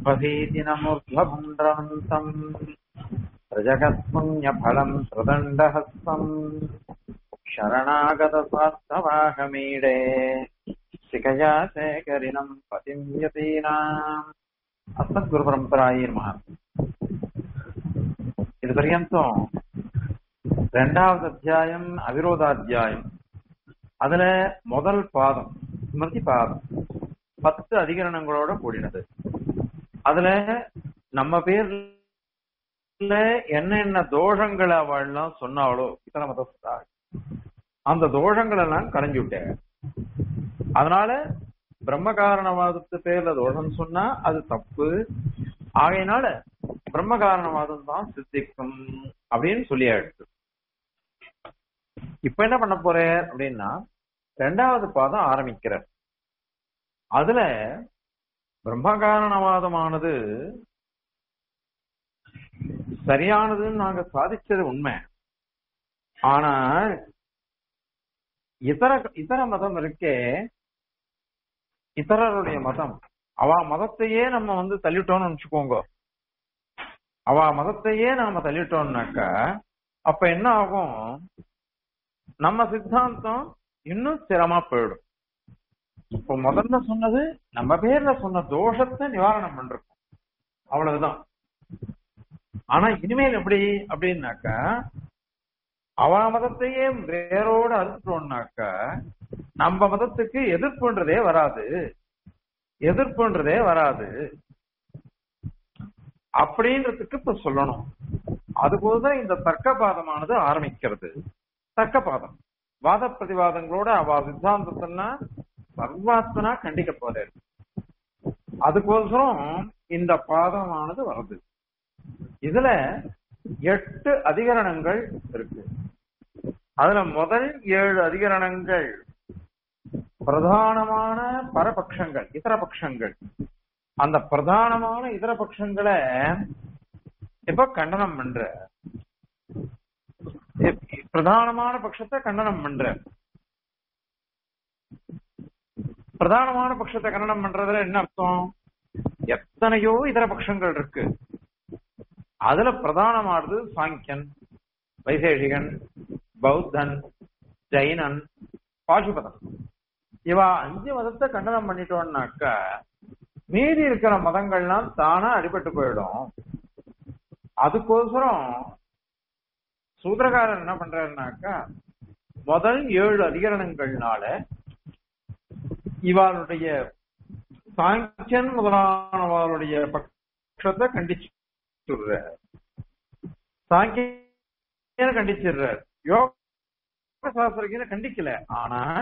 பகீதி நமூர்ध्वपुण्ड्रवन्तम् प्रजगत्पुण्यफलम् प्रदण्डहस्तम् शरणागतस्वार्थवाहमीडे शिखया शेखरिणम् पतिम् यतीनाम् அஸ்மத்குரு பரம்பராயே நமः இது பர்யந்தம் ரெண்டாவது அத்தியாயம் அவிரோதாத்தியாயம் அதுல முதல் பாதம் ஸ்மிருதி பாதம் பத்து அதிகரணங்களோட கூடினது அதுல நம்ம பேர்ல என்னென்ன தோஷங்களை அவள்லாம் சொன்னாலோ இத்தனை மதஸ்தாள் அந்த தோஷங்கள் எல்லாம் களைஞ்சு விட்டாங்க அதனால பிரம்ம காரணவாதத்து பேர்ல தோஷம் சொன்னா அது தப்பு ஆகையினால பிரம்ம காரணவாதம் தான் சித்திக்கும் அப்படின்னு சொல்லியாயிடுச்சு இப்ப என்ன பண்ண போற அப்படின்னா ரெண்டாவது பாதம் ஆரம்பிக்கிறார் அதுல பிரம்ம காரணவாதமானது சரியானதுன்னு நாங்க சாதிச்சது உண்மை ஆனா இதர இதர மதம் இருக்கே இதரருடைய மதம் அவ மதத்தையே நம்ம வந்து தள்ளிட்டோம்னு நினைச்சுக்கோங்க அவ மதத்தையே நாம தள்ளிட்டோம்னாக்கா அப்ப என்ன ஆகும் நம்ம சித்தாந்தம் இன்னும் ஸ்திரமா போயிடும் இப்ப முதல்ல சொன்னது நம்ம பேர்ல சொன்ன தோஷத்தை நிவாரணம் பண்றோம் அவ்வளவுதான் ஆனா இனிமேல் எப்படி அப்படின்னாக்கா அவ மதத்தையே வேரோட அறுத்துட்டோம்னாக்கா நம்ம மதத்துக்கு எதிர்ப்புன்றதே வராது எதிர்ப்புன்றதே வராது அப்படின்றதுக்கு இப்ப சொல்லணும் அதுபோதுதான் இந்த தர்க்கபாதமானது ஆரம்பிக்கிறது தர்க்கபாதம் வாத பிரதிவாதங்களோட அவ சித்தாந்தத்தெல்லாம் சர்வாத்மனா கண்டிக்க போறாரு அதுக்கோசரம் இந்த பாதமானது வருது இதுல எட்டு அதிகரணங்கள் இருக்கு அதுல முதல் ஏழு அதிகரணங்கள் பிரதானமான பரபட்சங்கள் இதர பட்சங்கள் அந்த பிரதானமான இதர பட்சங்களை இப்ப கண்டனம் பண்ற பிரதானமான பட்சத்தை கண்டனம் பண்ற பிரதானமான பட்சத்தை கண்டனம் பண்றதுல என்ன அர்த்தம் எத்தனையோ இதர பட்சங்கள் இருக்கு அதுல பிரதானமானது சாங்கியன் வைசேஷிகன் பௌத்தன் ஜெயினன் பாசுபதன் இவா அஞ்சு மதத்தை கண்டனம் பண்ணிட்டோம்னாக்கா மீதி இருக்கிற மதங்கள்லாம் தானா அடிபட்டு போயிடும் அதுக்கோசரம் சூத்திரகாரர் என்ன பண்றாருனாக்கா முதல் ஏழு அதிகரணங்கள்னால இவாளுடைய சாங்கியன் முதலானவருடைய பட்சத்தை கண்டிச்சுடுற சாங்கியன் கண்டிச்சிடுறார் யோக சாஸ்திரக்கிய கண்டிக்கல ஆனால்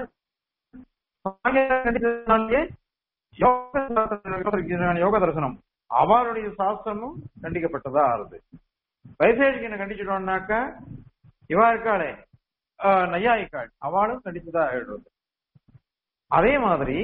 யோக தரிசனம் அவருடைய சாஸ்திரமும் கண்டிக்கப்பட்டதா ஆறுது வைசேஷிகனை கண்டிச்சிட்டோம்னாக்கா இவா இருக்காளே நையாயிக்காள் அவளும் கண்டிச்சதா ஆயிடுறது அதே மாதிரி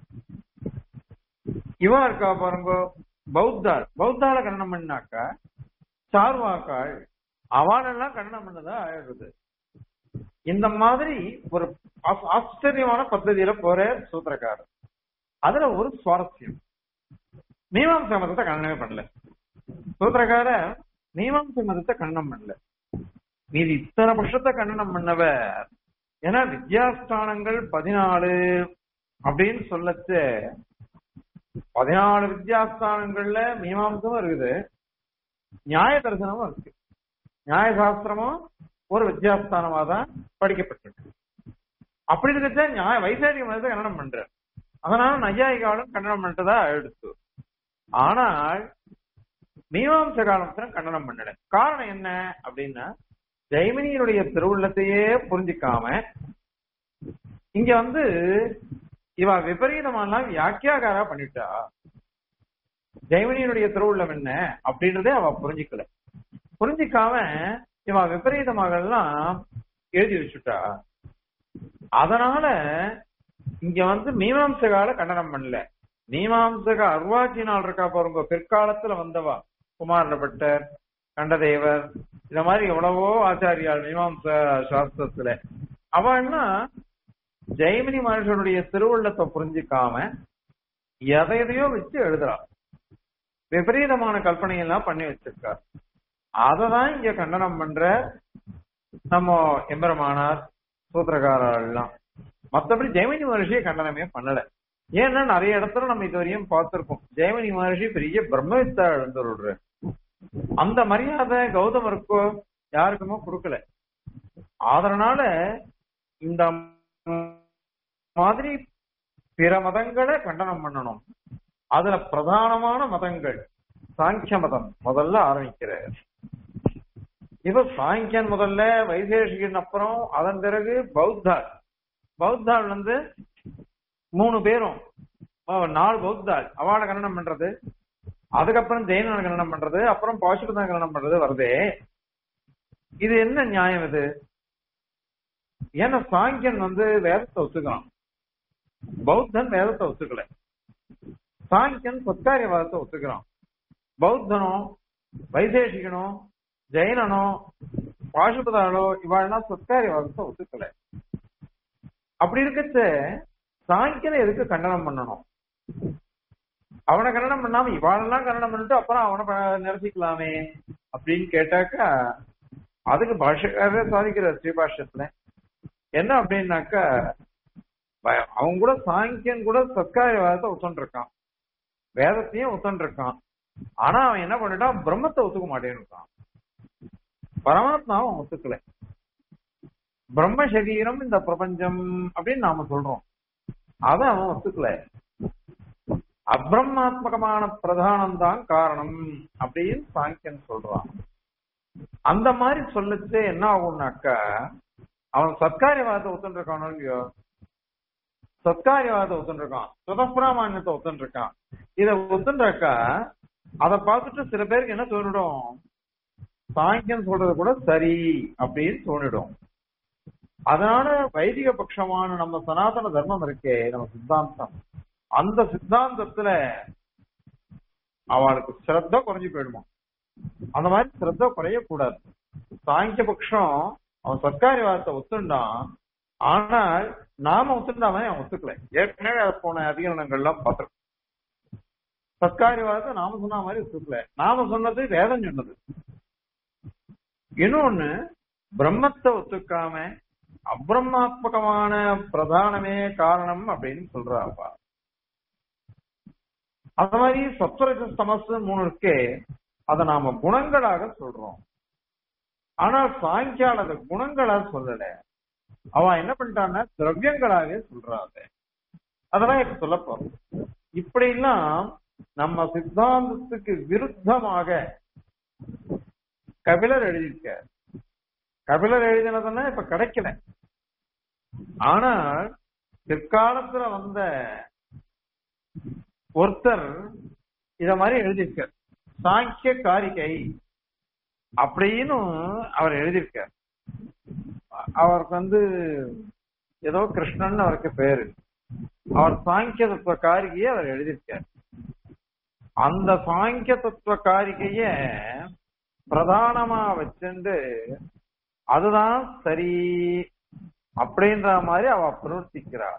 இவா இருக்கா பாருங்க பௌத்தாள் பௌத்தால கண்டனம் பண்ணாக்கா சார்வாக்காள் அவளெல்லாம் கண்டனம் பண்ணதா ஆயிடுறது இந்த மாதிரி ஒரு ஆச்சரியமான பദ്ധதியில போற சூத்திரக்காரர் அதுல ஒரு சுவாரஸ்யம் மீமாம்ச மதத்தை கண்டனமே பண்ணல சூத்திரக்காரர் மீமாம்ச மதத்தை கண்டனம் பண்ணல மீது இத்தனை பட்சத்தை கண்டனம் பண்ணவர் ஏன்னா வித்யாஸ்தானங்கள் பதினாலு அப்படின்னு சொல்லச்சு பதினாலு வித்யாஸ்தானங்கள்ல மீமாம்சமும் இருக்குது நியாய தரிசனமும் இருக்கு நியாய சாஸ்திரமும் ஒரு வித்யாஸ்தானமா தான் படிக்கப்பட்டிருக்கு அப்படி இருக்க நியாய வைசாரிக மதத்தை கண்டனம் பண்ற அதனால நையாயிகாலும் கண்டனம் பண்ணிட்டதா எடுத்து ஆனால் மீமாம்ச காலத்துல கண்டனம் பண்ணல காரணம் என்ன அப்படின்னா ஜெய்மினியினுடைய திருவுள்ளத்தையே புரிஞ்சுக்காம இங்க வந்து இவ விபரீதமெல்லாம் வியாக்கியாகாரா பண்ணிட்டா ஜெய்மினியினுடைய திருவுள்ளம் என்ன அப்படின்றதே அவ புரிஞ்சுக்கல புரிஞ்சிக்காம இவன் விபரீதமாக எல்லாம் எழுதி வச்சுட்டா அதனால இங்க வந்து மீமாம்சகால கண்டனம் பண்ணல மீமாம்சக அருவாக்கினால் இருக்கா பாருங்க பிற்காலத்துல வந்தவா குமாரபட்டர் கண்டதேவர் இந்த மாதிரி எவ்வளவோ ஆச்சாரியால் மீமாம்ச சாஸ்திரத்துல அவன்னா ஜெய்மினி மனுஷனுடைய திருவுள்ளத்தை புரிஞ்சுக்காம எதை எதையோ வச்சு எழுதுறா விபரீதமான கல்பனை எல்லாம் பண்ணி வச்சிருக்கார் அததான் இங்க கண்டனம் பண்ற நம்ம எம்பெருமானார் சூத்திரக்காரர் எல்லாம் மத்தபடி ஜெயமணி மகர்ஷியை கண்டனமே பண்ணல ஏன்னா நிறைய இடத்துல நம்ம இதுவரையும் பார்த்திருக்கோம் ஜெயமணி மகர்ஷி பெரிய பிரம்மவித்தா எழுந்துருடுற அந்த மரியாதை கௌதமருக்கோ யாருக்குமோ கொடுக்கல அதனால இந்த மாதிரி பிற மதங்களை கண்டனம் பண்ணணும் அதுல பிரதானமான மதங்கள் சாங்கிய மதம் முதல்ல ஆரம்பிக்கிறார் இப்ப சாங்கியன் முதல்ல வைசேஷிகன் அப்புறம் அதன் பிறகு பௌத்தாள் பௌத்தாள் வந்து மூணு பேரும் அஹ், நாலு பௌத்தாள் அவளை கண்டனம் பண்றது அதுக்கப்புறம் ஜெயினனை கண்டனம் பண்றது அப்புறம் பாசுபதம் கண்டனம் பண்றது வருதே இது என்ன நியாயம் இது ஏன்னா சாங்கியன் வந்து வேதத்தை ஒத்துக்கலாம் பௌத்தன் வேதத்தை ஒத்துக்கல சாங்கியன் சத்காரியவாதத்தை ஒத்துக்கிறான் பௌத்தனோ வைசேஷிகனோ ஜெயினனோ பாசுபதாளோ இவாள்லாம் சத்காரியவாதத்தை ஒத்துக்கல அப்படி இருக்கச்ச சாங்கியனை எதுக்கு கண்டனம் பண்ணணும் அவனை கண்டனம் பண்ணாம இவாளெல்லாம் கண்டனம் பண்ணிட்டு அப்புறம் அவனை ப- நிரசிக்கலாமே அப்படின்னு கேட்டாக்கா அதுக்கு பாஷக்காரரே சாதிக்கிறார் ஸ்ரீபாஷ்யத்துல என்ன அப்படின்னாக்கா வ- அவன் கூட சாங்கியன் கூட சத்காரியவாதத்தை ஒத்துண்டிருக்கான் வேதத்தையும் ஒத்துண்டிருக்கான் ஆனா அவன் என்ன பண்ணிட்டான் பிரம்மத்தை ஒத்துக்க மாட்டேன்னுட்டான் பரமாத்மாவை அவன் ஒத்துக்கல பிரம்ம சரீரம் இந்த பிரபஞ்சம் அப்படின்னு நாம சொல்றோம் அதை அவன் ஒத்துக்கல அப்ரமாத்மகமான பிரதானம் தான் காரணம் அப்படின்னு சாங்கியன் சொல்றான் அந்த மாதிரி சொல்லச்சு என்ன ஆகும்னாக்கா அவன் சத்காரியவாதத்தை ஒத்துண்டிருக்கானோ இல்லையோ சத்காரியவாதத்தை ஒத்துண்டிருக்கான் சுதப்பிராமான்யத்தை ஒத்துண்டிருக்கான் இதை ஒத்துண்டாக்கா அதை பார்த்துட்டு சில பேருக்கு என்ன தோணிடும் சாங்கியம் சொல்றது கூட சரி அப்படின்னு தோணிடும் அதனால வைதிக பட்சமான நம்ம சனாதன தர்மம் இருக்கே நம்ம சித்தாந்தம் அந்த சித்தாந்தத்துல அவளுக்கு சிரத்த குறைஞ்சு போயிடுமா அந்த மாதிரி சிரத்த குறையக்கூடாது சாங்கிய பட்சம் அவன் சர்க்காரிவாதத்தை ஒத்துண்டான் ஆனால் நாம ஒத்துண்டாம அவன் ஒத்துக்கல ஏற்கனவே அதை போன அதிகரணங்கள்லாம் பார்த்திருக்கோம் சர்க்காரிவாதத்தை நாம சொன்ன மாதிரி ஒத்துக்கல நாம சொன்னது வேதம் சொன்னது இன்னொன்னு பிரம்மத்தை ஒத்துக்காம அப்ரமாத்மகமான பிரதானமே காரணம் அப்படின்னு சொல்றாப்பா அந்த மாதிரி சத்வரஜ தமசு மூணு இருக்கே அதை நாம குணங்களாக சொல்றோம் ஆனால் சாங்கியால் அதை குணங்களா சொல்லல அவன் என்ன பண்ணிட்டான்னா திரவியங்களாவே சொல்றாங்க அதெல்லாம் இப்ப சொல்ல போறோம் இப்படி எல்லாம் நம்ம சித்தாந்தத்துக்கு விருத்தமாக கபிலர் எழுதியிருக்க கபிலர் எழுதினதுன்னா இப்ப கிடைக்கல ஆனால் பிற்காலத்துல வந்த ஒருத்தர் இத மாதிரி எழுதியிருக்கார் சாங்கிய காரிகை அப்படின்னு அவர் எழுதியிருக்கார் அவருக்கு வந்து ஏதோ கிருஷ்ணன் அவருக்கு பேரு அவர் சாங்கிய தத்துவ காரிகையை அவர் எழுதியிருக்கார் அந்த சாங்கிய தத்துவ காரிகைய பிரதானமா வச்சுண்டு அதுதான் சரி அப்படின்ற மாதிரி அவ பிரவர்த்திக்கிறா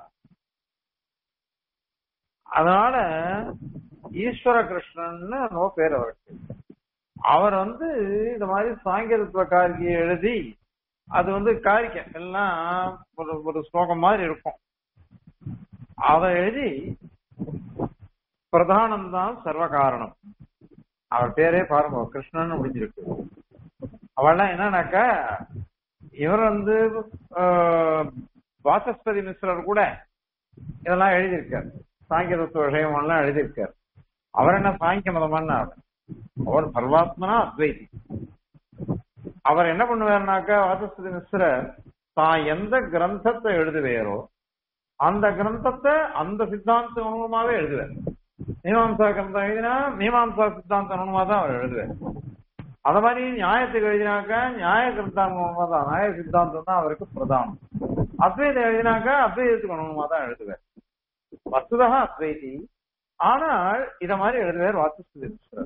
அதனால ஈஸ்வர கிருஷ்ணன்னு நோ பேர் அவருக்கு அவர் வந்து இந்த மாதிரி சாங்கிய தத்துவ காரிகையை எழுதி அது வந்து காரிக்கை எல்லாம் ஒரு ஒரு ஸ்லோகம் மாதிரி இருக்கும் அதை எழுதி பிரதானம் தான் சர்வ காரணம் அவர் பேரே பாருங்க கிருஷ்ணன் முடிஞ்சிருக்கு அவெல்லாம் என்னன்னாக்கா இவர் வந்து ஆஹ், வாசஸ்பதி மிஸ்ரர் கூட இதெல்லாம் எழுதியிருக்கார் சாங்கிய தத்துவ விஷயம் எல்லாம் எழுதியிருக்கார் அவர் என்ன சாங்கிய மதமான அவர் அவர் சர்வாத்மனா அத்வைதி அவர் என்ன பண்ணுவாருனாக்கா வாசஸ்பதி மிஸ்ரர் தான் எந்த கிரந்தத்தை எழுதுவேரோ அந்த கிரந்தத்தை அந்த சித்தாந்த அனுகூலமாவே எழுதுவார் மீமாம்சா கிரந்தம் எழுதினா மீமாம்சா சித்தாந்த அனுகூலமா தான் அவர் எழுதுவார் அத மாதிரி நியாயத்துக்கு எழுதினாக்கா நியாய கிரந்தானுகூலமா தான் நியாய சித்தாந்தம் தான் அவருக்கு பிரதானம் அத்வைதம் எழுதினாக்கா அத்வைதத்துக்கு அனுகூலமா தான் எழுதுவார் வசுதா அத்வைதி ஆனால் இத மாதிரி எழுதுவார் வாசஸ்பதி மிஸ்ரர்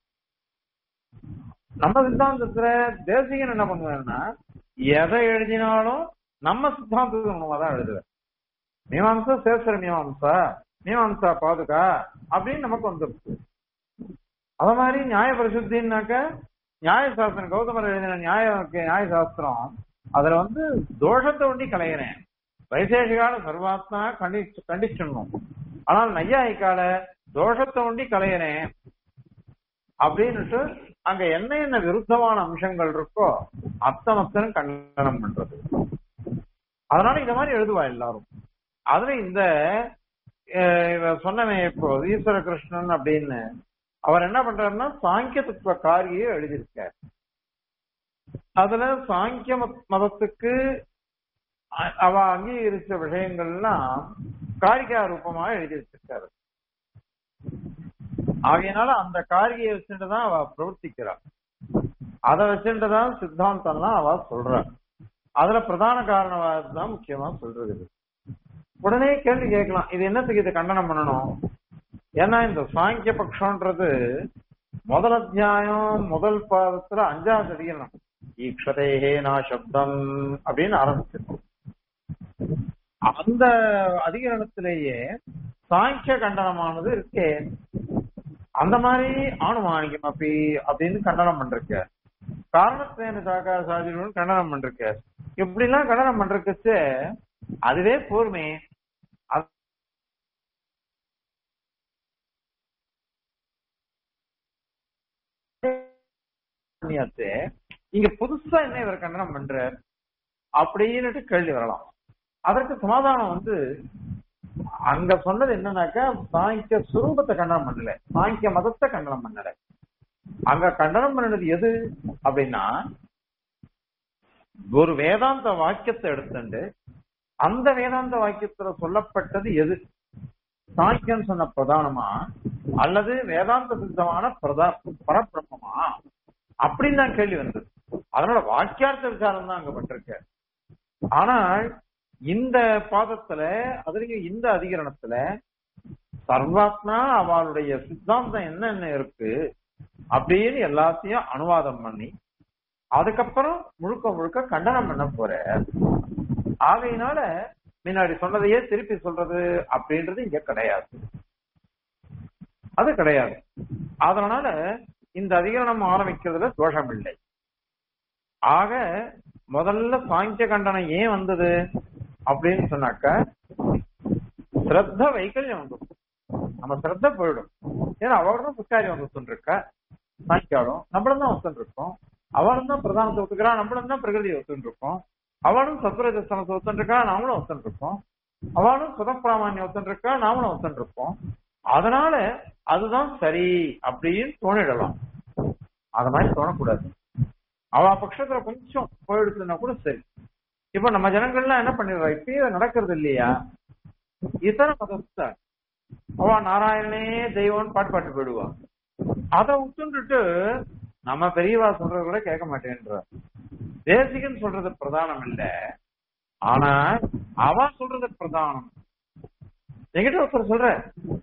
நம்ம சித்தாந்தத்துல தேசிகன் என்ன பண்ணுவாருன்னா எதை எழுதினாலும் நம்ம சித்தாந்தத்துக்கு அனுகூலமா தான் எழுதுவார் மீமாம்சா சேஸ்வர மீமாம்சா மீமாம்சா பாதுகா அப்படின்னு நமக்கு வந்துருக்கு அத மாதிரி நியாய பரிசுத்தின்னாக்க நியாய சாஸ்திரம் கௌதமர் எழுதின நியாய நியாய சாஸ்திரம் அதுல வந்து தோஷத்தை ஒண்டி கலையிறேன் வைசேஷிகால சர்வாத்மா கண்டிச்சு கண்டிச்சிடணும் ஆனால் நையாயிக்கால தோஷத்தை ஒண்டி கலையிறேன் அப்படின்னுட்டு அங்க என்ன என்ன விருத்தமான அம்சங்கள் இருக்கோ அத்தமத்தனும் கண்டனம் பண்றது அதனால இந்த மாதிரி எழுதுவா எல்லாரும் அதுல இந்த அஹ், இவ சொன்னமே இப்போ ஈஸ்வர கிருஷ்ணன் அப்படின்னு அவர் என்ன பண்றாருன்னா சாங்கிய தத்துவ காரியை எழுதியிருக்கார் அதுல சாங்கிய மத்- மதத்துக்கு அ- அவ அங்கீகரிச்ச விஷயங்கள்லாம் காரிகா ரூபமா எழுதி வச்சிருக்காரு ஆகையினால அந்த காரிகையை வச்சுட்டு தான் அவ பிரவர்த்திக்கிறாள் அதை வச்சுட்டு தான் சித்தாந்தம்லாம் அவ சொல்றா அதுல பிரதான காரணவாதம் தான் முக்கியமா சொல்றது இது. உடனே கேள்வி கேட்கலாம் இது என்னத்துக்கு இதை கண்டனம் பண்ணணும் ஏன்னா இந்த சாங்கிய பட்சம்ன்றது முதல் அத்தியாயம் முதல் பாதத்துல அஞ்சாவது அதிகரணம் ஈக்ஷதேகே நா சப்தம் அப்படின்னு ஆரம்பிச்சிருக்கோம் அந்த அதிகரணத்திலேயே சாங்கிய கண்டனமானது இருக்கே அந்த மாதிரி ஆணுமானிகம் அப்படி அப்படின்னு கண்டனம் பண்றக்க காரணத்தேன சாக்கா சாதிகளும் கண்டனம் பண்றக்க இப்படி எல்லாம் கண்டனம் பண்றதுக்கு அதுவே போர்மே அது- பண்ணியாச்சு. இங்க புதுசா என்ன இவர் கண்டனம் பண்றார் அப்படின்னுட்டு கேள்வி வரலாம் அதற்கு சமாதானம் வந்து அங்க சொன்னது என்னன்னாக்கா சாங்கிய சுரூபத்தை கண்டனம் பண்ணல சாங்கிய மதத்தை கண்டனம் பண்ணல அங்க கண்டனம் பண்ணது எது அப்படின்னா ஒரு வேதாந்த வாக்கியத்தை எடுத்துண்டு அந்த வேதாந்த வாக்கியத்துல சொல்லப்பட்டது எது சாங்கியம் சொன்ன பிரதானமா அல்லது வேதாந்த சித்தமான பிரதா பரபிரம்மமா அப்படின்னு தான் கேள்வி வந்தது அதனால வாக்கியார்த்த விசாரம் தான் அங்க பட்டிருக்க ஆனால் இந்த பாதத்துல அதுலயும் இந்த அதிகரணத்துல சர்வாத்மா அவளுடைய சித்தாந்தம் என்னென்ன இருக்கு அப்படின்னு எல்லாத்தையும் அனுவாதம் பண்ணி அதுக்கப்புறம் முழுக்க முழுக்க கண்டனம் பண்ண போற ஆகையினால முன்னாடி சொன்னதையே திருப்பி சொல்றது அப்படின்றது இங்க கிடையாது அது கிடையாது அதனால இந்த அதிகரணம் ஆரம்பிக்கிறதுல தோஷம் இல்லை ஆக முதல்ல சாங்கிய கண்டனம் ஏன் வந்தது அப்படின்னு சொன்னாக்க ஸ்ரத்த வைக்கல்யம் வந்துடும் நம்ம ஸ்ரத்த போயிடும் ஏன்னா அவளும் புஷ்காரி வந்து இருக்கா சாங்கியாலும் நம்மளும் தான் ஒத்துன்னு இருக்கோம் அவளும் தான் பிரதானத்தை ஒத்துக்கிறா நம்மளும் தான் பிரகிருதி ஒத்துன்னு இருக்கோம் அவளும் சத்வரஜஸ்தானத்தை ஒத்துன்னு இருக்கா நாமளும் ஒத்துன்னு இருக்கோம் அவளும் சுதப்பிராமான்யம் ஒத்துன்னு இருக்கா நாமளும் ஒத்துன்னு இருக்கோம் அதனால அதுதான் சரி அப்படின்னு தோணிடலாம் அத மாதிரி தோணக்கூடாது அவ பட்சத்துல கொஞ்சம் போயிடுச்சுன்னா கூட சரி இப்ப நம்ம ஜனங்கள்லாம் என்ன பண்ணிடுறா இப்பயே நடக்கிறது இல்லையா இத்தனை மதத்தை அவ நாராயணனே தெய்வம்னு பாட்டு பாட்டு போயிடுவா அதை விட்டுட்டு நம்ம பெரியவா சொல்றது கூட கேட்க மாட்டேன்ற தேசிகன் சொல்றது பிரதானம் இல்ல ஆனா அவ சொல்றது பிரதானம் என்கிட்ட ஒருத்தர் சொல்ற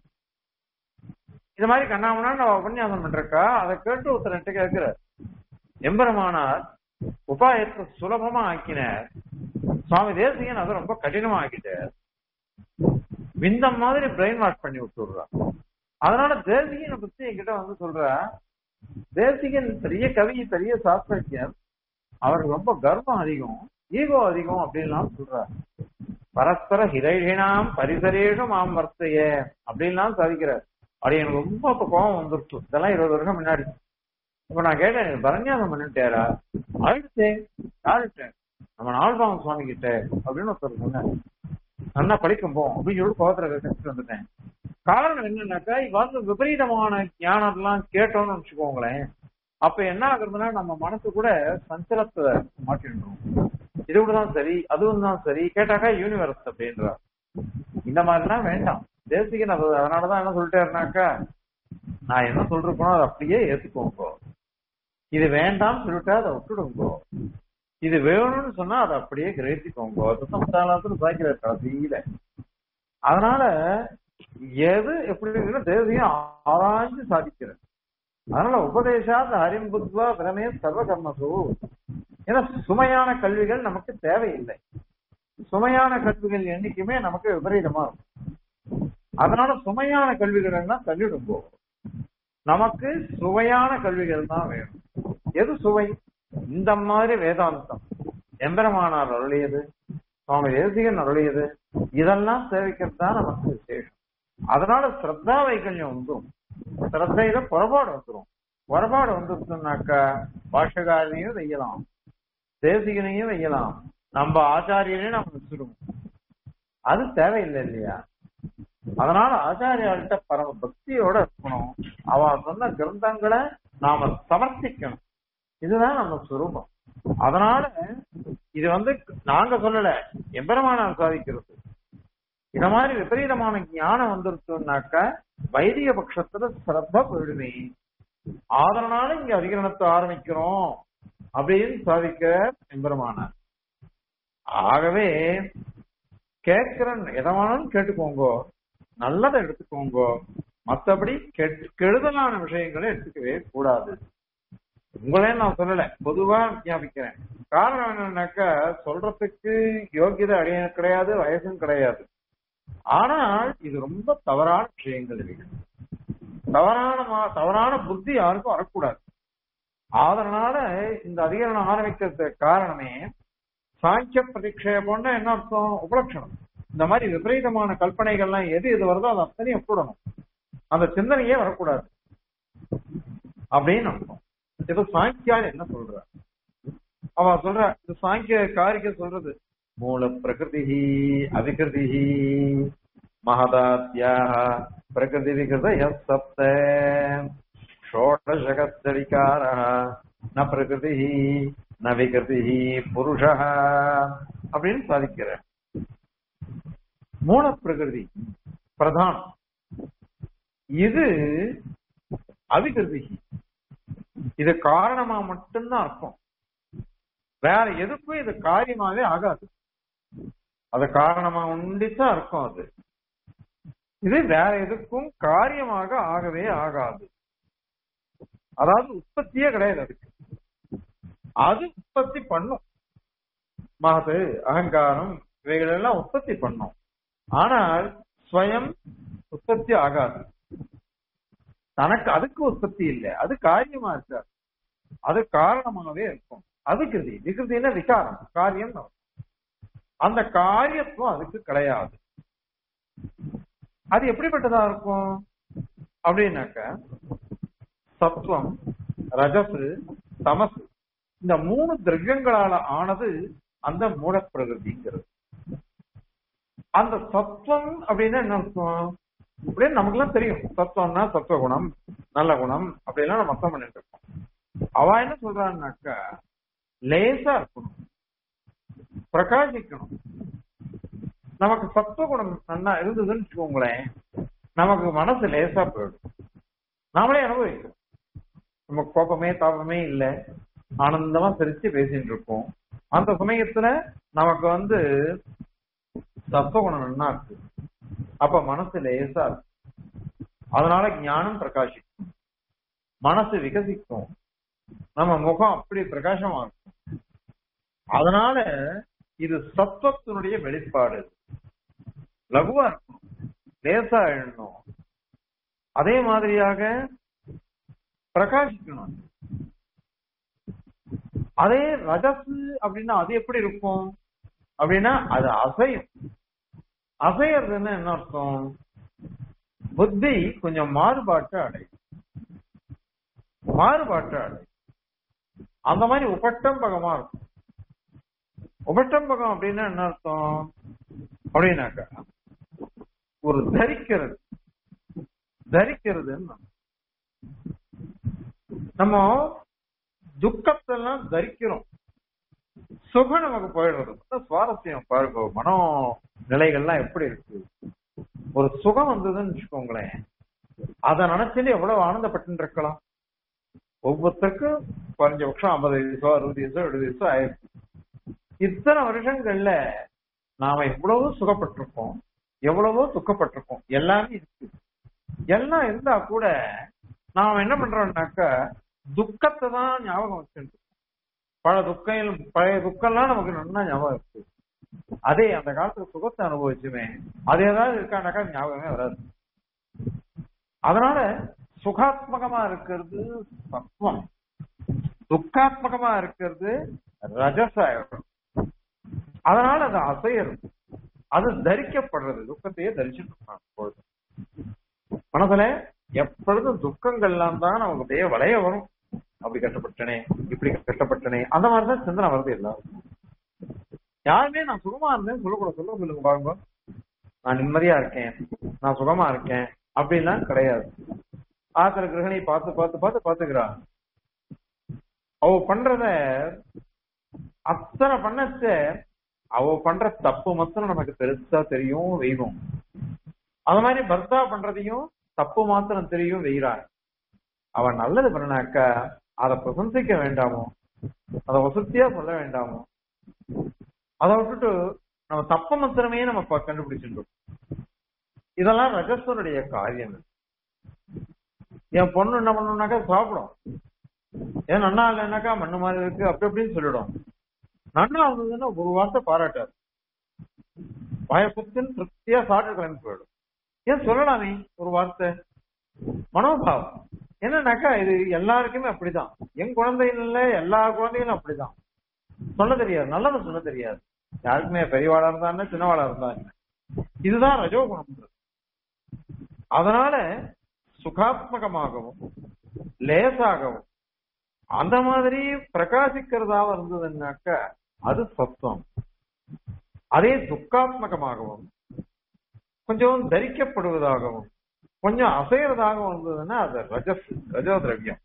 இது மாதிரி கண்ணாமனா நான் உபன்யாசம் பண்றக்கா அதை கேட்டு ஒருத்தர் என்கிட்ட கேட்கிற எம்பெருமானார் உபாயத்தை சுலபமா ஆக்கினார் சுவாமி தேசிகன் அதை ரொம்ப கடினமா ஆக்கிட்டார் விந்தம் மாதிரி பிரெயின் வாஷ் பண்ணி விட்டுடுறா அதனால தேசிகனை பத்தி என்கிட்ட வந்து சொல்றா தேசிகன் பெரிய கவி பெரிய சாஸ்திரஜர் அவருக்கு ரொம்ப கர்வம் அதிகம் ஈகோ அதிகம் அப்படின்லாம் சொல்றார் பரஸ்பர ஹிரைஷினாம் பரிசரேஷு மாம் வர்த்தைய அப்படின்லாம் சாதிக்கிறார் அப்படி எனக்கு ரொம்ப இப்ப கோபம் வந்துருச்சு இதெல்லாம் இருபது வருஷம் முன்னாடி இப்ப நான் கேட்டேன் பரநியாசம் பண்ணிட்டேரா ஆயிடுச்சேன் யாருட்டேன் நம்ம நால்பாங்க சுவாமி கிட்ட அப்படின்னு ஒருத்தர் சொன்னார் நல்லா படிக்கும் போ அப்படின்னு சொல்லி கோபத்துல கழிச்சுட்டு வந்துட்டேன் காரணம் என்னன்னாக்கா இப்ப வந்து விபரீதமான ஞானம்லாம் கேட்டோம்னு வச்சுக்கோங்களேன் அப்ப என்ன ஆகுறதுன்னா நம்ம மனசு கூட சஞ்சலத்தை மாட்டிடுறோம் இது கூட தான் சரி அதுவும் தான் சரி கேட்டாக்கா யூனிவர்ஸ் அப்படின்றா இந்த மாதிரிலாம் வேண்டாம் தேசிகன் அது அதனாலதான் என்ன சொல்லிட்டேன்னாக்கா நான் என்ன சொல்றேனோ அதை அப்படியே ஏத்துக்கோங்க இது வேண்டாம்னு சொல்லிட்டு அதை விட்டுடுங்கோ இது வேணும்னு சொன்னா அதை அப்படியே கிரகிச்சுக்கோங்க தசமத்தாளத்துல சாய்க்கிற கடைசியில அதனால எது எப்படி இருக்குன்னு தேசியம் ஆராய்ஞ்சு சாதிக்கிறது அதனால உபதேசாத் ஹரிம்புத்வா பிரமே சர்வ கர்மசு ஏன்னா சுமையான கல்விகள் நமக்கு தேவையில்லை சுமையான கல்விகள் என்னைக்குமே நமக்கு விபரீதமா இருக்கும் அதனால சுமையான கல்விகள் எல்லாம் தள்ளிடுங்கோ நமக்கு சுவையான கல்விகள் தான் வேணும் எது சுவை இந்த மாதிரி வேதாந்தம் எம்பெருமானார் அருளியது சுவாமி தேசிகன் அருளியது இதெல்லாம் சேவிக்கிறது தான் நமக்கு விசேஷம் அதனால ஸ்ரத்தா வைக்கல்யம் வந்துடும் ஸ்ரத்தையில புறப்பாடு வந்துடும் புறப்பாடு வந்துருச்சுனாக்கா பாஷகாரையும் வெய்யலாம் தேசிகனையும் வெய்யலாம் நம்ம ஆச்சாரியனையும் நம்ம வச்சிருவோம் அது தேவையில்லை இல்லையா அதனால ஆச்சாரியாள்கிட்ட பரம பக்தியோட இருக்கணும் அவ சொன்ன கிரந்தங்களை நாம சமர்ப்பிக்கணும் இதுதான் நம்ம சுரூபம் அதனால இது வந்து நாங்க சொல்லல எம்பெருமானார் சாதிக்கிறது இந்த மாதிரி விபரீதமான ஞானம் வந்துருச்சுனாக்க வைதிக பட்சத்துல சிரத்த போயிடுமே அதனால இங்க அதிகரணத்தை ஆரம்பிக்கிறோம் அப்படின்னு சாதிக்க எம்பெருமானார் ஆகவே கேட்கிற எதவானாலும் கேட்டுக்கோங்க நல்லதை எடுத்துக்கோங்க மத்தபடி கெட்- கெடுதலான விஷயங்களை எடுத்துக்கவே கூடாது உங்களே நான் சொல்லல பொதுவா ஞாபிக்கிறேன் காரணம் என்னன்னாக்கா சொல்றதுக்கு யோகியதை அடைய கிடையாது வயசும் கிடையாது ஆனால் இது ரொம்ப தவறான விஷயங்கள் இருக்கு தவறான மா- தவறான புத்தி யாருக்கும் வரக்கூடாது அதனால இந்த அதிகரணம் ஆரம்பிக்கிறதுக்கு காரணமே சாங்கிய பிரதிக்ஷேபம்னா என்ன அர்த்தம் உபலட்சணம் இந்த மாதிரி விபரீதமான கல்பனைகள்லாம் எது எது வருதோ அது அத்தனையும் ஒப்பிடணும் அந்த சிந்தனையே வரக்கூடாது அப்படின்னு அர்த்தம் இப்ப சாங்கியால் என்ன சொல்ற அவ சொல்ற இந்த சாங்கிய காரிக்க சொல்றது மூல பிரகிருதி அவிகிருதி மகதாத்யா பிரகிருதி விகிருத எஸ் சப்த ஷோடசகஸ்த விகார ந பிரகிருதி ந விகிருதி புருஷ அப்படின்னு சாதிக்கிற மூல பிரகிருதி பிரதானம் இது அவிகிருதி இது காரணமா மட்டும்தான் அர்த்தம் வேற எதுக்கும் இது காரியமாவே ஆகாது அது காரணமா உண்டித்தான் இருக்கும் அது இது வேற எதுக்கும் காரியமாக ஆகவே ஆகாது அதாவது உற்பத்தியே கிடையாது அதுக்கு அது உற்பத்தி பண்ணும் மகது அகங்காரம் இவைகள் எல்லாம் உற்பத்தி பண்ணும் ஆனால் ஸ்வயம் உற்பத்தி ஆகாது தனக்கு அதுக்கு உற்பத்தி இல்லை அது காரியமா இருக்காது அது காரணமாகவே இருக்கும் அது கிருதி விகிருதினா விகாரம் காரியம் அர்த்தம். அந்த காரியத்துவம் அதுக்கு கிடையாது அது எப்படிப்பட்டதா இருக்கும் அப்படின்னாக்க சத்துவம் ரஜசு தமசு இந்த மூணு திரவியங்களால ஆனது அந்த மூல பிரகிருதிங்கிறது அந்த சத்துவம் அப்படின்னா என்ன அர்த்தம் அப்படின்னு நமக்கு எல்லாம் தெரியும் சத்துவம்னா சத்துவ குணம் நல்ல குணம் அப்படிலாம் நம்ம அர்த்தம் பண்ணிட்டு இருக்கோம் அவ என்ன சொல்றான்னாக்கா லேசா இருக்கணும் பிரகாசிக்கணும் நமக்கு சத்துவ குணம் நல்லா இருந்ததுன்னு வச்சுக்கோங்களேன் நமக்கு மனசு லேசா போயிடும் நாமளே அனுபவிக்கிறோம் நம்ம கோபமே தாபமே இல்ல ஆனந்தமா சிரிச்சு பேசிட்டு இருக்கோம் அந்த சமயத்துல நமக்கு வந்து சத்துவகுணம் நல்லா இருக்கு அப்ப மனசு லேசா இருக்கு அதனால ஞானம் பிரகாசிக்கும் மனசு விகசிக்கும் நம்ம முகம் அப்படி பிரகாசமா இருக்கும் அதனால இது சத்துவத்தினுடைய வெளிப்பாடு லகுவா இருக்கும் லேசா எண்ணணும் அதே மாதிரியாக பிரகாசிக்கணும் அதே ரஜசு அப்படின்னா அது எப்படி இருக்கும் அப்படின்னா அது அசையும் அசையறதுன்னா என்ன அர்த்தம் புத்தி கொஞ்சம் மாறுபாட்டை அடையும் மாறுபாட்டை அடையும் அந்த மாதிரி உபட்டம்பகமா இருக்கும் உபட்டம்பகம் அப்படின்னா என்ன அர்த்தம் அப்படின்னாக்கா ஒரு தரிக்கிறது தரிக்கிறதுன்னு அர்த்தம். நம்ம துக்கத்தெல்லாம் தரிக்கிறோம் சுகம் நமக்கு போயிடுறது அதான் சுவாரஸ்யம் பாருங்க மனோ நிலைகள்லாம் எப்படி இருக்கு ஒரு சுகம் வந்ததுன்னு வச்சுக்கோங்களேன் அதை நினைச்சுட்டு எவ்வளவு ஆனந்தப்பட்டு இருக்கலாம் ஒவ்வொருத்தருக்கும் குறைஞ்ச பட்சம் ஐம்பது வயசோ அறுபது வயசோ எழுபது வயசோ ஆயிருக்கு இத்தனை வருஷங்கள்ல நாம எவ்வளவோ சுகப்பட்டிருக்கோம் எவ்வளவோ துக்கப்பட்டிருக்கோம் எல்லாமே இருக்கு எல்லாம் இருந்தா கூட நாம என்ன பண்றோம்னாக்கா துக்கத்தை தான் ஞாபகம் வச்சுட்டு பல துக்கம் பழைய துக்கம்லாம் நமக்கு நல்லா ஞாபகம் இருக்கு அதே அந்த காலத்துல சுகத்தை அனுபவிச்சுமே அது ஏதாவது இருக்கானாக்கா அது ஞாபகமே வராது அதனால சுகாத்மகமா இருக்கிறது சத்வம் துக்காத்மகமா இருக்கிறது ரஜசாயம் அதனால அது அசையறது அது தரிக்கப்படுறது துக்கத்தையே தரிச்சுட்டு இருக்கான் எப்பொழுதும் மனசுல எப்பொழுதும் துக்கங்கள்லாம் தான் நமக்கு அப்படியே வளைய வரும் அப்படி கஷ்டப்பட்டனே இப்படி கஷ்டப்பட்டனே அந்த மாதிரிதான் சிந்தனை வருது எல்லாருக்கும் யாருமே நான் சுகமா இருந்தேன் சொல்லக்கூடாது சொல்ல சொல்லுங்க பாருங்க நான் நிம்மதியா இருக்கேன் நான் சுகமா இருக்கேன் அப்படின்லாம் கிடையாது ஆத்திர கிரகணி பார்த்து பார்த்து பார்த்து பாத்துக்கிறா அவ பண்றத அத்தனை பண்ணச்ச அவ பண்ற தப்பு மாத்திரம் நமக்கு பெருசா தெரியும் வெய்வோம் அது மாதிரி பர்த்தா பண்றதையும் தப்பு மாத்திரம் தெரியும் வெய்கிறார் அவன் நல்லது பண்ணனாக்கா அதை பிரசந்திக்க வேண்டாமோ அதை வசதியா சொல்ல வேண்டாமோ அதை விட்டுட்டு நம்ம தப்ப மாத்திரமே நம்ம ப- கண்டுபிடிச்சிட்டோம் இதெல்லாம் ரஜஸ்வனுடைய காரியம் என் பொண்ணு என்ன பண்ணணும்னாக்கா சாப்பிடும் ஏன் நன்னா இல்லைன்னாக்கா மண்ணு மாதிரி இருக்கு அப்படி அப்படின்னு சொல்லிடும் நன்னா இருந்ததுன்னா ஒரு வார்த்தை பாராட்டாரு வாயப்புத்தின் திருப்தியா சாப்பிட்டு கிளம்பி போயிடும் ஏன் சொல்லலாமே ஒரு வார்த்தை மனோபாவம் என்னன்னாக்கா இது எல்லாருக்குமே அப்படிதான் என் குழந்தைகள்ல எல்லா குழந்தைகளும் அப்படிதான் சொல்ல தெரியாது நல்லது சொல்ல தெரியாது யாருக்குமே பெரியவாளா இருந்தா என்ன, சின்னவாளா இருந்தா என்ன. இதுதான் ரஜோகுணம் அதனால சுகாத்மகமாகவும் லேசாகவும் அந்த மாதிரி பிரகாசிக்கிறதாக இருந்ததுன்னாக்க அது சத்துவம் அதே துக்காத்மகமாகவும் கொஞ்சம் தரிக்கப்படுவதாகவும் கொஞ்சம் அசைறதாகவும் இருந்ததுன்னா அது ரஜஸ் ரஜோ திரவியம்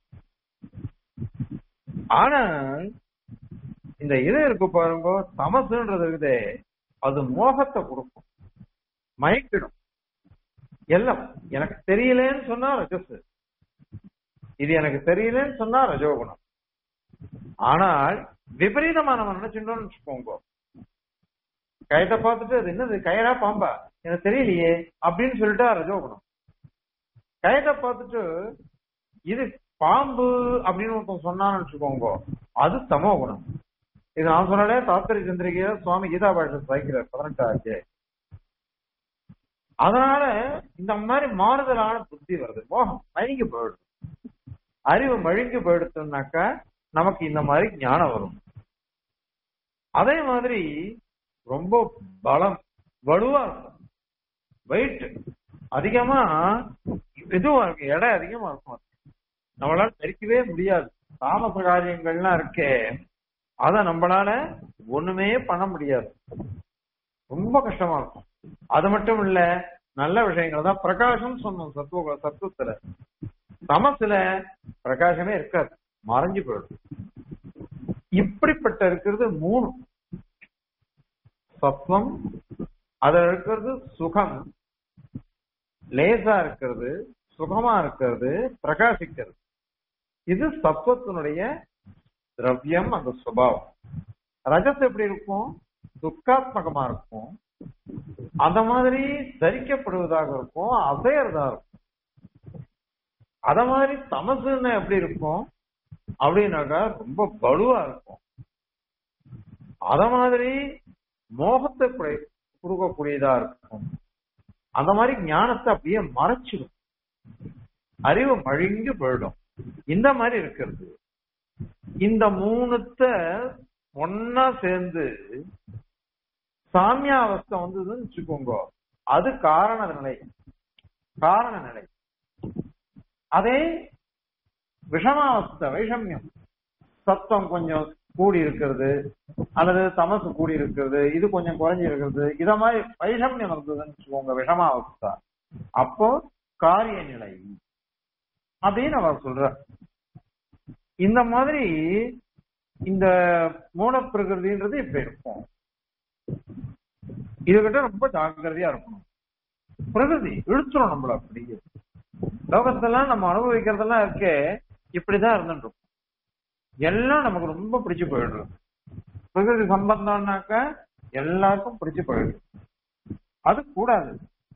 ஆனால் இந்த இது இருக்கு பாருங்க தமசுன்றது இருக்குதே அது மோகத்தை கொடுக்கும் மயக்கிடும் எல்லாம் எனக்கு தெரியலன்னு சொன்னா ரஜஸ் இது எனக்கு தெரியலன்னு சொன்னா ரஜோகுணம் ஆனால் விபரீதமா நம்ம நினைச்சுட்டோம்னு வச்சுக்கோங்க கயத்தை பார்த்துட்டு அது என்னது கயரா பாம்பா எனக்கு தெரியலையே அப்படின்னு சொல்லிட்டா ரஜோகுணம் கயத்தை பார்த்துட்டு இது பாம்பு அப்படின்னு ஒருத்தன் சொன்னான்னு வச்சுக்கோங்க அது தமோ குணம் இது நான் சொன்னாலே தாத்திரி சந்திரிகைய சுவாமி கீதா பாஷம் சாய்க்கிறார் பதினெட்டாச்சு அதனால இந்த மாதிரி மாறுதலான புத்தி வருது மோகம் மயங்கி போயிடுது அறிவு மழுங்கி போயிடுச்சுனாக்கா நமக்கு இந்த மாதிரி ஞானம் வரும் அதே மாதிரி ரொம்ப பலம் வலுவா இருக்கும் வெயிட் அதிகமா இதுவா இருக்கும் எடை அதிகமா இருக்கும் நம்மளால தரிக்கவே முடியாது தாமச காரியங்கள்லாம் இருக்கே அத நம்மளால ஒண்ணுமே பண்ண முடியாது ரொம்ப கஷ்டமா இருக்கும் அது மட்டும் இல்ல நல்ல விஷயங்கள் தான் பிரகாசம் சொன்னோம் சத்துவ சத்துவத்துல தமசுல பிரகாசமே இருக்காது மறைஞ்சு போயிடும் இப்படிப்பட்ட இருக்கிறது மூணு சத்வம் அதுல இருக்கிறது சுகம் லேசா இருக்கிறது சுகமா இருக்கிறது பிரகாசிக்கிறது இது சத்வத்தினுடைய திரவியம் அந்த சுபாவம் ரஜஸ் எப்படி இருக்கும் துக்காத்மகமா இருக்கும் அந்த மாதிரி தரிக்கப்படுவதாக இருக்கும் அசையறதா இருக்கும் அத மாதிரி தமசுன்னு எப்படி இருக்கும் அப்படின்னாக்கா ரொம்ப பலுவா இருக்கும் அத மாதிரி மோகத்தை குறை- கொடுக்கக்கூடியதா இருக்கும் அந்த மாதிரி ஞானத்தை அப்படியே மறைச்சிடும் அறிவு மழுங்கி போயிடும் இந்த மாதிரி இருக்கிறது இந்த மூணுத்த ஒன்னா சேர்ந்து சாமியாவஸ்தை வந்ததுன்னு வச்சுக்கோங்க அது காரண நிலை காரண நிலை அதே விஷமாவஸ்தை வைஷமியம் சத்தம் கொஞ்சம் கூடி இருக்கிறது அல்லது தமசு கூடி இருக்கிறது இது கொஞ்சம் குறைஞ்சி இருக்கிறது இத மாதிரி வைஷமியம் இருந்ததுன்னு வச்சுக்கோங்க விஷமாவஸ்தா அப்போ காரிய நிலை அப்படின்னு அவர் சொல்ற இந்த மாதிரி இந்த மூலப்பிரகிருதின்றது இப்ப இருக்கும் இதுகிட்ட ரொம்ப ஜாக்கிரதையா இருக்கணும் பிரகிருதி இழுத்துரும் நம்மள அப்படியே லோகத்தெல்லாம் நம்ம அனுபவிக்கிறதெல்லாம் இருக்கே இப்படிதான் இருந்துட்டு இருக்கும். எல்லாம் நமக்கு ரொம்ப பிடிச்சு போயிடுறது பிரகிருதி சம்பந்தம்னாக்க எல்லாருக்கும் பிடிச்சு போயிடுது அது கூடாது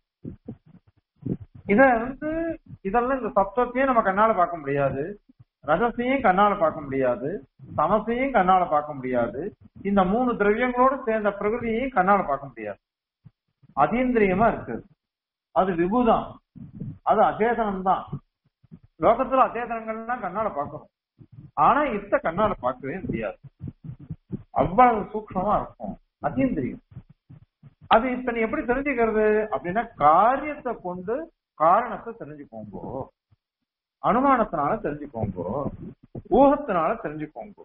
இத வந்து இதெல்லாம் இந்த தத்துவத்தையும் நம்ம கண்ணால பார்க்க முடியாது ரகசையும் கண்ணால பார்க்க முடியாது தமசையும் கண்ணால பார்க்க முடியாது இந்த மூணு திரவியங்களோடு சேர்ந்த பிரகிருதியையும் கண்ணால பார்க்க முடியாது அதீந்திரியமா இருக்கு அது விபுதான் அது அச்சேதனம் தான் லோகத்துல அச்சேதனங்கள்லாம் கண்ணால பார்க்கணும் ஆனா இத்த கண்ணால பார்க்கவே முடியாது அவ்வளவு சூக்ஷமா இருக்கும் அத்தீந்திரியம் அது இப்ப நீ எப்படி தெரிஞ்சுக்கிறது அப்படின்னா காரியத்தை கொண்டு காரணத்தை தெரிஞ்சுக்கோங்கோ அனுமானத்தினால தெரிஞ்சுக்கோங்கோ ஊகத்தினால தெரிஞ்சுக்கோங்கோ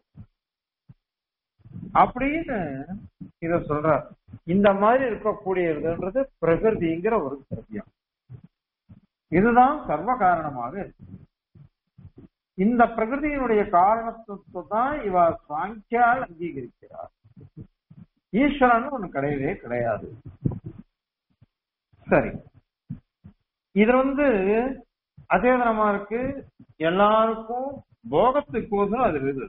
அப்படின்னு இத சொல்றார் இந்த மாதிரி இருக்கக்கூடியதுன்றது பிரகிருதிங்கிற ஒரு திரவியம் இதுதான் சர்வ காரணமாக இருக்கு இந்த பிரகிருதியினுடைய காரணத்துவத்தை தான் இவ சாங்கியால் அங்கீகரிக்கிறார் ஈஸ்வரன் ஒண்ணு கிடையவே கிடையாது சரி இது வந்து அச்சேதனமா இருக்கு எல்லாருக்கும் போகத்துக்கோசரம் அது இருக்குது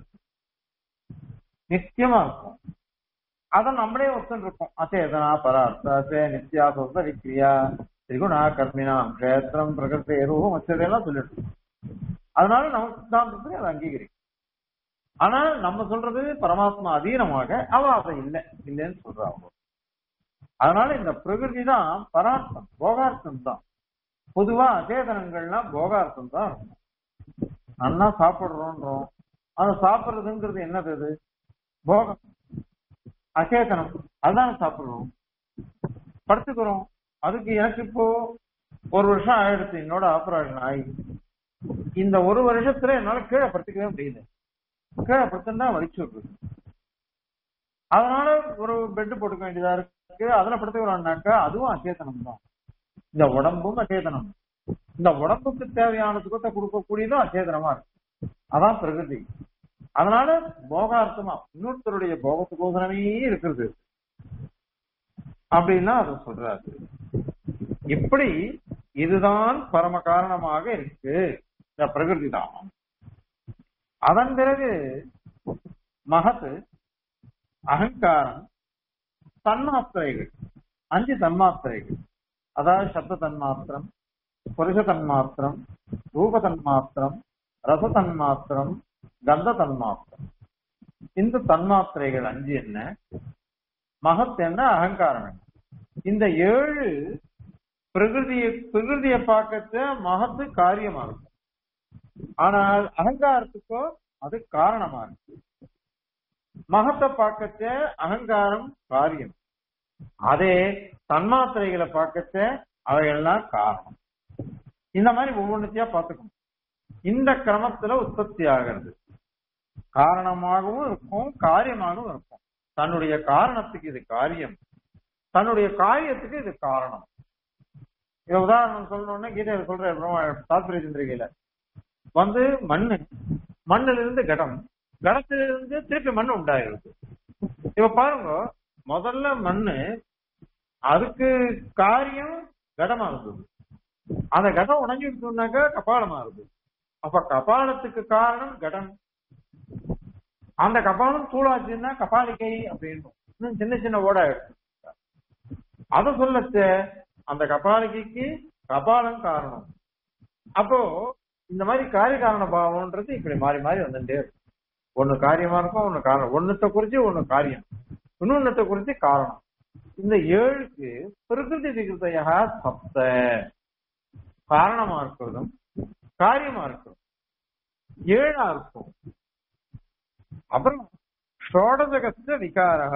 நித்தியமா இருக்கும் அத நம்மளே ஒத்துன்னு இருக்கோம் அச்சேதனா பரார்த்தே நித்யா சொந்த விக்ரியா திரிகுணா கர்மினாம் கஷேத்திரம் பிரகிருதி ரூபம் அச்சதெல்லாம் சொல்லிட்டு இருக்கோம். அதனால நமக்கு சித்தாந்தத்துக்கு அதை அங்கீகரிக்கும் ஆனா நம்ம சொல்றது பரமாத்மா அதீனமாக அவ அதை இல்லை இல்லைன்னு சொல்றா அவங்க அதனால இந்த பிரகிருதி தான் பரார்த்தம் போகார்த்தம் தான் பொதுவா அச்சேதனங்கள்லாம் போகார்த்தம் தான் இருக்கும் நல்லா சாப்பிடுறோன்றோம் அதை சாப்பிடுறதுங்கிறது என்னது அது போகம் அச்சேதனம் அதுதான் சாப்பிடுறோம் படுத்துக்கிறோம் அதுக்கு எனக்கு இப்போ ஒரு வருஷம் ஆயிடுச்சு என்னோட ஆபரேஷன் ஆகி இந்த ஒரு வருஷத்துல என்னால கீழே படுத்துக்கவே முடியல கீழே படுத்துனா வலிச்சு விடுறது அதனால ஒரு பெட் போட்டுக்க வேண்டியதா இருக்கு அதுல படுத்துக்கிறோம்னாக்கா அதுவும் அச்சேதனம் தான் இந்த உடம்பும் அச்சேதனம் இந்த உடம்புக்கு தேவையான சுகத்தை கொடுக்கக்கூடியதும் அச்சேதனமா இருக்கு அதான் பிரகிருதி அதனால போகார்த்தமா இன்னொருத்தருடைய போகத்துக்கோசரமே இருக்கிறது அப்படின்னா அதை சொல்றாரு இப்படி இதுதான் பரம காரணமாக இருக்கு இந்த பிரகிருதி தானம் அதன் பிறகு மகத்து அகங்காரம் தன்மாத்திரைகள் அஞ்சு தன்மாத்திரைகள் அதாவது சப்த தன்மாத்திரம் புருஷ தன்மாத்திரம் ரூப தன்மாத்திரம் ரச தன்மாத்திரம் கந்த தன்மாத்திரம் இந்த தன்மாத்திரைகள் அஞ்சு என்ன மகத் என்ன அகங்காரம் என்ன இந்த ஏழு பிரகிருதியை பிரகிருதியை பார்க்கச்ச மகத்து காரியமா இருக்கும் ஆனால் அகங்காரத்துக்கோ அது காரணமா இருக்கு மகத்தை பார்க்கச்ச அகங்காரம் காரியம் அதே தன்மாத்திரைகளை பார்க்கச்ச அவைகள்லாம் காரணம் இந்த மாதிரி ஒவ்வொன்றுத்தையா பார்த்துக்கணும் இந்த கிரமத்துல உற்பத்தி ஆகிறது காரணமாகவும் இருக்கும் காரியமாகவும் இருக்கும் தன்னுடைய காரணத்துக்கு இது காரியம் தன்னுடைய காரியத்துக்கு இது காரணம் இத உதாரணம் சொல்லணும்னா கீதையில சொல்ற தாத்பரிய சந்திரிகையில வந்து மண்ணு மண்ணுல இருந்து கடம் கடத்திலிருந்து திருப்பி மண் உண்டாயிருது இப்ப பாருங்க முதல்ல மண்ணு அதுக்கு காரியம் கடமா இருந்தது அந்த கடம் உடஞ்சிருச்சுனாக்கா கபாலமா இருந்தது அப்ப கபாலத்துக்கு காரணம் கடம் அந்த கபாலம் தூளாச்சுன்னா கபாலிகை அப்படின்னு இன்னும் சின்ன சின்ன ஓட அத சொல்லச்ச அந்த கபாலிகைக்கு கபாலம் காரணம் அப்போ இந்த மாதிரி காரிய காரண பாவம்ன்றது இப்படி மாறி மாறி வந்துட்டே இருக்கும் ஒண்ணு காரியமா இருக்கும் ஒண்ணு காரணம் ஒண்ணுத்த குறிச்சு ஒண்ணு காரியம் இன்னொன்னத்தை குறிச்சு காரணம் இந்த ஏழுக்கு பிரகிருதி விகிருத்தையா சப்த காரணமா இருக்கிறதும் காரியமா இருக்கிறதும் ஏழா இருக்கும் அப்புறம் ஷோடசகஸ்த விகாரக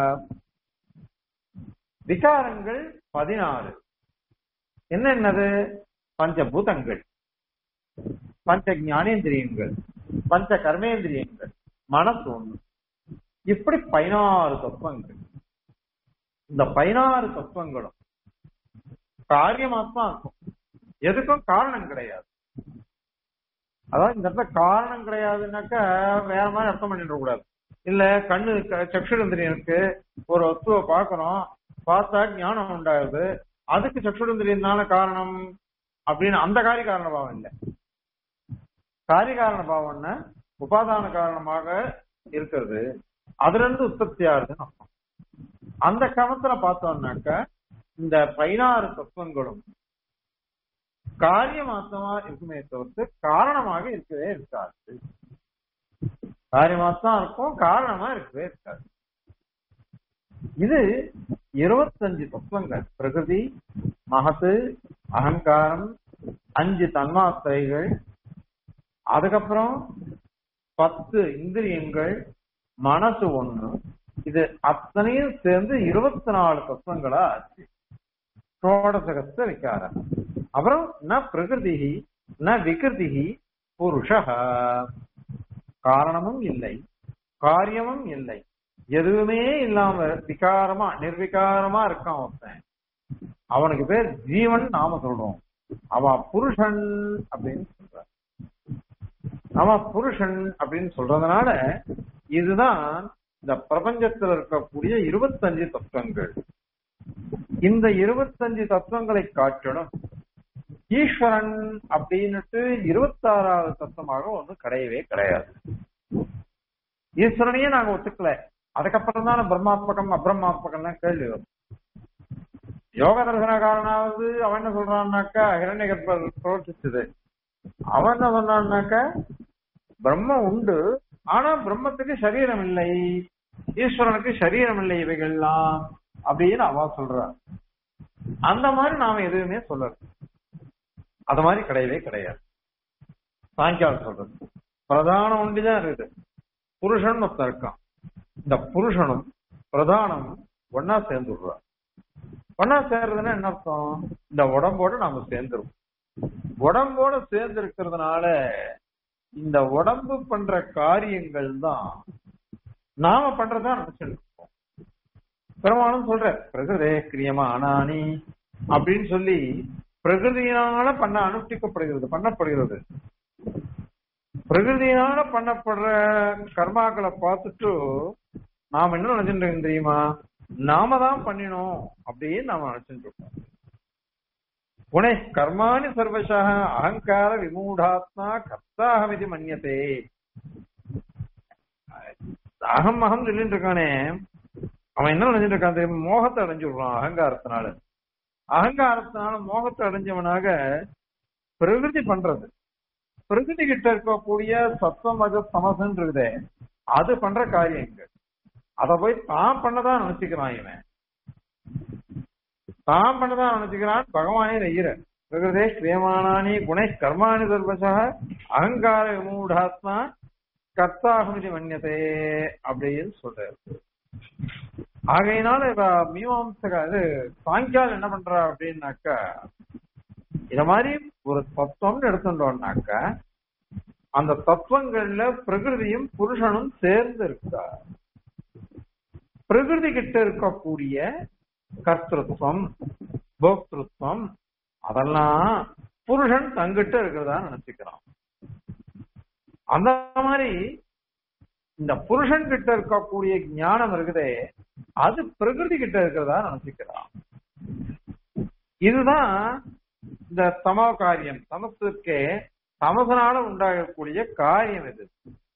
விகாரங்கள் பதினாறு என்னென்னது பஞ்சபூதங்கள் பஞ்ச ஞானேந்திரியங்கள் பஞ்ச கர்மேந்திரியங்கள் மனசு ஒண்ணு இப்படி பதினாறு தத்துவங்கள் இந்த பதினாறு தத்துவங்களும் காரியமாத்மா இருக்கும் எதுக்கும் காரணம் கிடையாது அதாவது இந்த இடத்துல காரணம் கிடையாதுன்னாக்கா வேற மாதிரி அர்த்தம் பண்ணிட கூடாது இல்ல கண்ணு சக்ஷுரந்திரியனுக்கு ஒரு வஸ்துவை பார்க்கணும் பார்த்தா ஞானம் உண்டாகுது அதுக்கு சக்ஷுரந்திரியனால காரணம் அப்படின்னு அந்த காரிய காரண பாவம் இல்லை காரிய காரண பாவம்னா உபாதான காரணமாக இருக்கிறது அதுல இருந்து உற்பத்தி ஆகுதுன்னு அர்த்தம் அந்த கிரமத்துல பார்த்தோம்னாக்க இந்த பதினாறு தத்துவங்களும் காரியமாத்தமா இருக்குமே தவிர்த்து காரணமாக இருக்கவே இருக்காது காரியமாத்தான் இருக்கும் காரணமா இருக்கவே இருக்காது இது இருபத்தஞ்சு தத்துவங்கள் பிரகிருதி மகத்து அகங்காரம் அஞ்சு தன்மாத்திரைகள் அதுக்கப்புறம் பத்து இந்திரியங்கள் மனசு ஒண்ணு இது அத்தனையும் சேர்ந்து இருபத்தி நாலு தத்துவங்களா ஆச்சு ஷோடசகஸ்த விகாரம் அப்புறம் ந பிரகிருதி ந விகிருதி புருஷ காரணமும் இல்லை காரியமும் இல்லை எதுவுமே இல்லாம விகாரமா நிர்விகாரமா இருக்கான் ஒருத்தன் அவனுக்கு பேர் ஜீவன் நாம சொல்றோம் அவன் புருஷன் அப்படின்னு சொல்ற அவன் புருஷன் அப்படின்னு சொல்றதுனால இதுதான் இந்த பிரபஞ்சத்தில் இருக்கக்கூடிய இருபத்தஞ்சு தத்துவங்கள் இந்த இருபத்தஞ்சு தத்துவங்களை காட்டிலும் ஈஸ்வரன் அப்படின்னுட்டு இருபத்தாறாவது தத்துவமாக ஒண்ணு கிடையவே கிடையாது ஈஸ்வரனையே நாங்க ஒத்துக்கல அதுக்கப்புறம் தான் பிரம்மாத்மகம் அப்ரமாத்மகம் கேள்வி வரும் யோக தரிசனக்காரனாவது அவன் என்ன சொல்றான்னாக்கா ஹிரண்ய கர்ப்பர் பிரவர்த்திச்சது அவன் என்ன சொன்னான்னாக்கா பிரம்மம் உண்டு ஆனா பிரம்மத்துக்கு சரீரம் இல்லை ஈஸ்வரனுக்கு சரீரம் இல்லை இவைகள்லாம் அப்படின்னு அவ சொல்றா அந்த மாதிரி நாம எதுவுமே சொல்லல அது மாதிரி கிடையவே கிடையாது சாயங்காலம் சொல்றது பிரதானம் ஒண்டிதான் இருக்குது புருஷன் ஒருத்தன் இருக்கான் இந்த புருஷனும் பிரதானமும் ஒன்னா சேர்ந்து விடுறா ஒன்னா சேர்றதுன்னா என்ன அர்த்தம் இந்த உடம்போட நாம சேர்ந்துருவோம் உடம்போட சேர்ந்து இருக்கிறதுனால இந்த உடம்பு பண்ற காரியங்கள் தான் நாம பண்றதா நினைச்சிட்டு இருக்கோம் பெருமானும் சொல்ற பிரகிருதே கிரியமா அனானி அப்படின்னு சொல்லி பிரகிருதியினால பண்ண அனுஷ்டிக்கப்படுகிறது பண்ணப்படுகிறது பிரகிருதியினால பண்ணப்படுற கர்மாக்களை பார்த்துட்டு நாம என்ன நினைச்சிட்டு இருக்கோம் தெரியுமா நாம தான் பண்ணினோம் அப்படின்னு நாம நினைச்சிட்டு இருக்கோம் புனே கர்மாணி சர்வசா அகங்கார விமூடாத்மா கர்த்தாகம் இது மன்னியதே அகம் அகம் சொல்லிட்டு இருக்கானே அவன் என்ன நினைச்சிட்டு இருக்கான் தெரியுமா மோகத்தை அடைஞ்சு விடுறான் அகங்காரத்தினால அகங்காரத்தினால மோகத்தை அடைஞ்சவனாக பிரகிருதி பண்றது பிரகிருதி கிட்ட இருக்கக்கூடிய சத்தம் அது சமசன் இருக்குதே அது பண்ற காரியங்கள் அத போய் தான் பண்ணதான் நினைச்சுக்கிறான் இவன் தான் பண்ணதான் நினைச்சுக்கிறான் பகவானே நெய்கிற பிரகிருதே ஸ்ரீமானானி குணை கர்மாணி சர்வசா அகங்கார விமூடாத்மா கர்த்தாகுமிதி மன்யதே அப்படின்னு சொல்றாரு ஆகையினால இப்ப மீமாம்சக இது சாயங்காலம் என்ன பண்றா அப்படின்னாக்கா இத மாதிரி ஒரு தத்துவம்னு எடுத்துட்டோம்னாக்க அந்த தத்துவங்கள்ல பிரகிருதியும் புருஷனும் சேர்ந்து இருக்கா பிரகிருதி கிட்ட இருக்கக்கூடிய கர்த்தத்துவம் போக்திருத்துவம் அதெல்லாம் புருஷன் தங்கிட்ட இருக்கிறதா நினைச்சுக்கிறான் அந்த மாதிரி இந்த புருஷன் கிட்ட இருக்கக்கூடிய ஞானம் இருக்குதே அது பிரகிருதி கிட்ட இருக்கிறதா நினைச்சுக்கிறான் இதுதான் இந்த சம காரியம் சமத்துக்கே சமசனால உண்டாகக்கூடிய காரியம் இது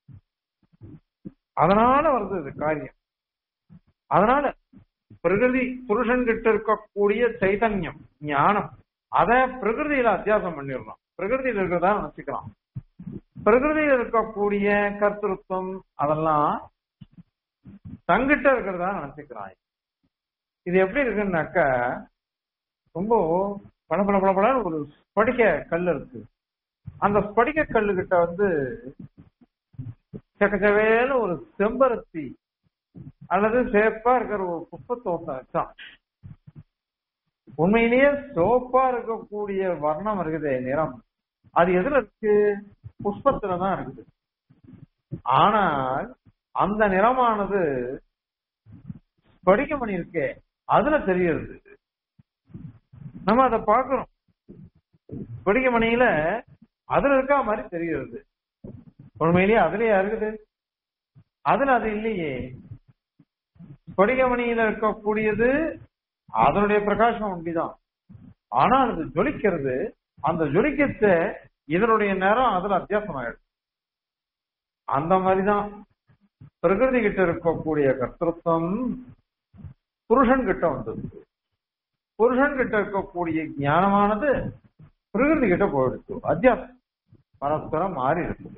அதனால வருது இது காரியம் அதனால பிரகிருதி புருஷன் கிட்ட இருக்கக்கூடிய சைதன்யம் ஞானம் அத பிரகிருதியில அத்தியாசம் பண்ணிடலாம் பிரகிருதியில இருக்கிறதா நினைச்சுக்கலாம் பிரகிருதியில் இருக்கக்கூடிய கர்த்தத்துவம் அதெல்லாம் தங்கிட்ட இருக்கிறதா நினைச்சுக்கிறான் இது எப்படி இருக்குன்னாக்கா ரொம்ப பல பல பல பல ஒரு ஸ்படிக கல் இருக்கு அந்த ஸ்படிக கல்லு கிட்ட வந்து சக்கச்சவேன்னு ஒரு செம்பருத்தி அல்லது சேப்பா இருக்கிற ஒரு புஷ்பத்தோட்டம் வச்சான் உண்மையிலேயே சோப்பா இருக்கக்கூடிய வர்ணம் இருக்குதே நிறம் அது எதுல இருக்கு புஷ்பத்துல தான் இருக்குது ஆனால் அந்த நிறமானது படிக்கமணி இருக்கே அதுல தெரியுது நம்ம அதை பார்க்கிறோம் படிக்கமணியில அதுல இருக்கா மாதிரி தெரியுது உண்மையிலேயே அதுலயா இருக்குது அதுல அது இல்லையே படிகமணியில இருக்கக்கூடியது அதனுடைய பிரகாசம் ஒன்றிதான் ஆனா அது ஜொலிக்கிறது அந்த ஜொலிக்கத்த இதனுடைய நேரம் அதுல அத்தியாசம் ஆயிடும் அந்த மாதிரிதான் பிரகிருதி கிட்ட இருக்கக்கூடிய கர்த்தத்துவம் புருஷன் கிட்ட வந்தது புருஷன் கிட்ட இருக்கக்கூடிய ஞானமானது பிரகிருதி கிட்ட போயிடுச்சு அத்தியாசம் பரஸ்பரம் மாறி இருக்குது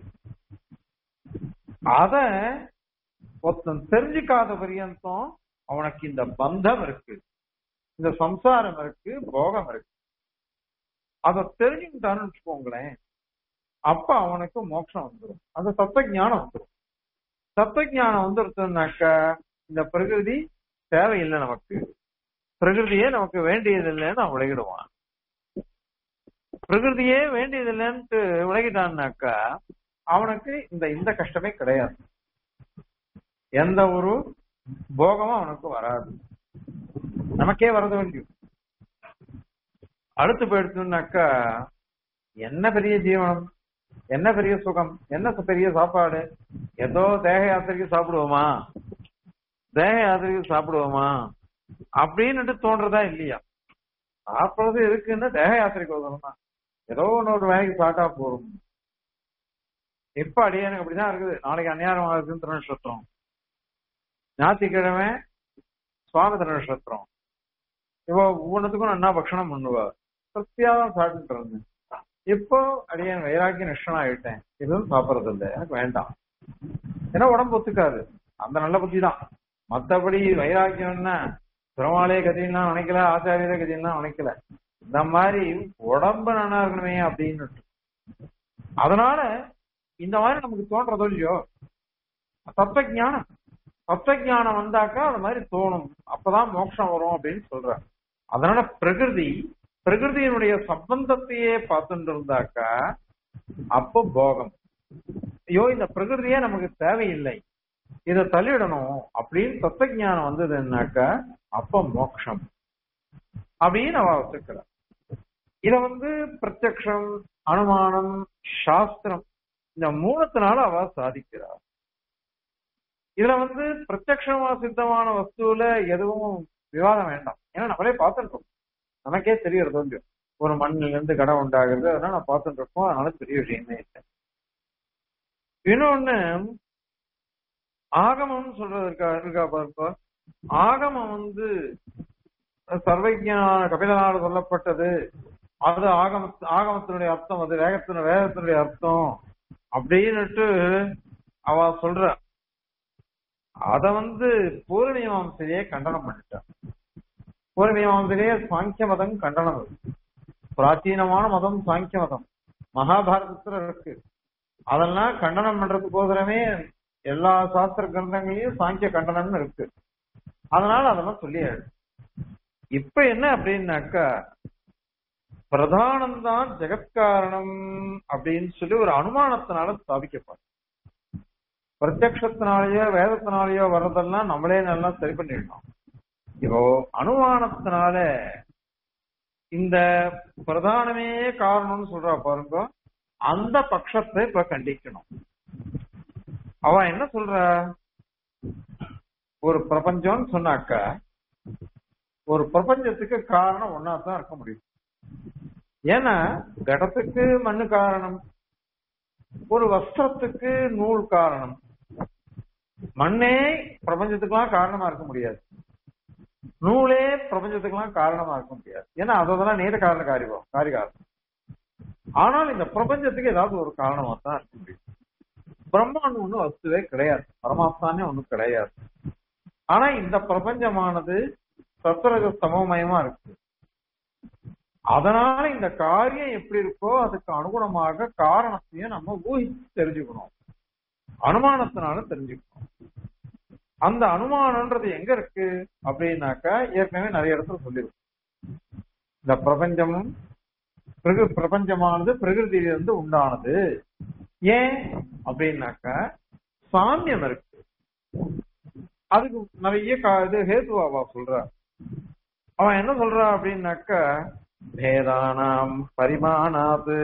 அத ஒருத்தன் தெரிஞ்சுக்காத பரியந்தம் அவனுக்கு இந்த பந்தம் இருக்கு இந்த சம்சாரம் இருக்கு போகம் இருக்கு அத தெரிஞ்சுக்கிட்டான்னு வச்சுக்கோங்களேன் அப்ப அவனுக்கு மோட்சம் வந்துடும் அந்த தத்துவ ஞானம் வந்துடும் தத்துவ ஞானம் வந்துருச்சுனாக்க இந்த பிரகிருதி தேவையில்லை நமக்கு பிரகிருதியே நமக்கு வேண்டியதில்லைன்னு அவன் விலகிடுவான் பிரகிருதியே வேண்டியதில்லைன்ட்டு விலகிட்டான்னாக்கா அவனுக்கு இந்த இந்த கஷ்டமே கிடையாது எந்த ஒரு போகமும் அவனுக்கு வராது நமக்கே வரது வேண்டியும் அடுத்து போயிடுச்சுனாக்கா என்ன பெரிய ஜீவனம் என்ன பெரிய சுகம் என்ன பெரிய சாப்பாடு ஏதோ தேக யாத்திரைக்கு சாப்பிடுவோமா தேக யாத்திரைக்கு சாப்பிடுவோமா அப்படின்னுட்டு தோன்றதா இல்லையா சாப்பிடுறது இருக்குன்னு தேக யாத்திரைக்கு வரணும் ஏதோ ஒன்று ஒரு வேலைக்கு சாட்டா போறோம் இப்ப அடியானுக்கு அப்படிதான் இருக்குது நாளைக்கு அந்நியாரம் ஆகுதுன்னு திருநட்சத்திரம் ஞாயிற்றுக்கிழமை சுவாமி திருநட்சத்திரம் இப்போ ஒவ்வொன்றுத்துக்கும் என்ன பட்சணம் பண்ணுவா திருப்தியாதான் சாப்பிட்டு இருந்தேன் இப்போ அடியன் வைராக்கிய நிஷ்டன் ஆயிட்டேன் எதுவும் சாப்பிடறது இல்லை எனக்கு வேண்டாம் ஏன்னா உடம்பு ஒத்துக்காது அந்த நல்ல புத்தி தான் மத்தபடி வைராக்கியம்னா பெருமாளே கதியெல்லாம் நினைக்கல ஆச்சாரியரே கதியெல்லாம் நினைக்கல இந்த மாதிரி உடம்பு நல்லா இருக்கணுமே அப்படின்னு அதனால இந்த மாதிரி நமக்கு தோன்றதோ இல்லையோ தத்துவ ஞானம் தத்துவ ஞானம் வந்தாக்கா அது மாதிரி தோணும் அப்பதான் மோட்சம் வரும் அப்படின்னு சொல்ற அதனால பிரகிருதி பிரகிருதியினுடைய சம்பந்தத்தையே பார்த்துட்டு இருந்தாக்கா அப்போ போகம் ஐயோ இந்த பிரகிருதியே நமக்கு தேவையில்லை இதை தள்ளிடணும் அப்படின்னு தத்துவ ஞானம் வந்ததுன்னாக்கா அப்ப மோட்சம் அப்படின்னு அவ ஒத்துக்கிறார் இத வந்து பிரத்யக்ஷம் அனுமானம் சாஸ்திரம் இந்த மூணத்தினால அவ சாதிக்கிறார் இதுல வந்து பிரத்யக்ஷமா சித்தமான வஸ்துல எதுவும் விவாதம் வேண்டாம் ஏன்னா நம்மளே பார்த்துட்டு நமக்கே தெரியறது வந்து ஒரு மண்ணில இருந்து கடை உண்டாகிறது அதனால நான் பார்த்துட்டு இருக்கோம் அதனால பெரிய விஷயமே இல்லை இன்னொன்னு ஆகமம் சொல்றது இருக்கா இருக்கா பாருப்பா ஆகமம் வந்து சர்வஜான கபிலனாடு சொல்லப்பட்டது அது ஆகம ஆகமத்தினுடைய அர்த்தம் அது வேகத்தினுடைய வேகத்தினுடைய அர்த்தம் அப்படின்னுட்டு அவ சொல்ற அத வந்து பூர்ணிமாம்சையே கண்டனம் பண்ணிட்டான் பூர்ணிமாம்சையே சாங்கிய மதம் கண்டனம் அது பிராச்சீனமான மதம் சாங்கிய மதம் மகாபாரதத்துல இருக்கு அதெல்லாம் கண்டனம் பண்றதுக்கோசரமே எல்லா சாஸ்திர கிரந்தங்களையும் சாங்கிய கண்டனம்னு இருக்கு அதனால அதெல்லாம் சொல்லியாடு இப்ப என்ன அப்படின்னாக்கா பிரதானம் தான் ஜெகத்காரணம் அப்படின்னு சொல்லி ஒரு அனுமானத்தினால ஸ்தாபிக்கப்படும் பிரத்யக்ஷத்தினாலேயோ வேதத்தினாலேயோ வர்றதெல்லாம் நம்மளே நல்லா சரி பண்ணிடணும் இப்போ அனுமானத்தினால இந்த பிரதானமே காரணம்னு சொல்றா பாருங்க அந்த பட்சத்தை இப்ப கண்டிக்கணும் அவ என்ன சொல்ற ஒரு பிரபஞ்சம்னு சொன்னாக்க ஒரு பிரபஞ்சத்துக்கு காரணம் ஒன்னா தான் இருக்க முடியும் ஏன்னா கடத்துக்கு மண்ணு காரணம் ஒரு வஸ்திரத்துக்கு நூல் காரணம் மண்ணே பிரபஞ்சத்துக்கெல்லாம் காரணமா இருக்க முடியாது நூலே பிரபஞ்சத்துக்கெல்லாம் காரணமா இருக்க முடியாது ஏன்னா அதெல்லாம் நேர காரண காரியம் காரிகாரம் ஆனால் இந்த பிரபஞ்சத்துக்கு ஏதாவது ஒரு காரணமா தான் இருக்க முடியும் பிரம்மாண்டு ஒண்ணு வஸ்துவே கிடையாது பரமாத்மானே ஒண்ணும் கிடையாது ஆனா இந்த பிரபஞ்சமானது சத்ரக சமமயமா இருக்கு அதனால இந்த காரியம் எப்படி இருக்கோ அதுக்கு அனுகுணமாக காரணத்தையும் நம்ம ஊகிச்சு தெரிஞ்சுக்கணும் அனுமானத்தினால தெரிஞ்சுக்கணும் அந்த அனுமானம்ன்றது எங்க இருக்கு அப்படின்னாக்கா ஏற்கனவே நிறைய இடத்துல சொல்லிருக்கும் இந்த பிரபஞ்சமும் பிரகு பிரபஞ்சமானது பிரகிருதியிலிருந்து உண்டானது ஏன் அப்படின்னாக்கா சாமியம் இருக்கு அதுக்கு நிறைய இது ஹேதுவாவா சொல்ற அவன் என்ன சொல்றா அப்படின்னாக்கா பேதானாம் பரிமாணாது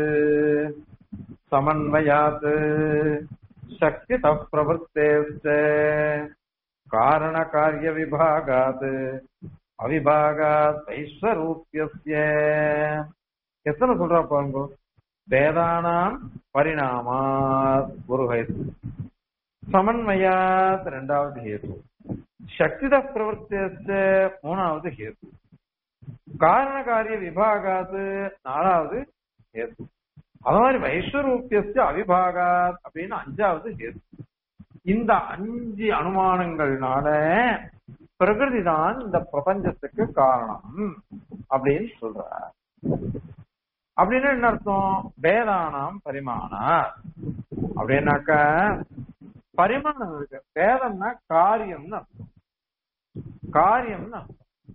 சமன்வயாத் சக்தி பிரவருத்தேஸ்ட காரண காரிய விபாகாத் அவிபாகாத் ஐஸ்வரூபியஸ்ய எத்தனை சொல்றா பாருங்க வேதானாம் பரிணாமாத் ஒரு ஹேது சமன்வயாத் ரெண்டாவது ஹேது சக்தித பிரவர்த்தியஸ்ட மூணாவது ஹேது காரண காரிய விபாகாத் நாலாவது ஹேது அது மாதிரி வைஸ்வரூபியஸ்ட அவிபாகாத் அப்படின்னு அஞ்சாவது ஹேது இந்த அஞ்சு அனுமானங்கள்னால பிரகிருதி தான் இந்த பிரபஞ்சத்துக்கு காரணம் அப்படின்னு சொல்றார் அப்படின்னா என்ன அர்த்தம் வேதானாம் பரிமாணா அப்படின்னாக்க பரிமாணம் இருக்கு வேதம்னா காரியம்னு அர்த்தம் காரியம்னு அர்த்தம்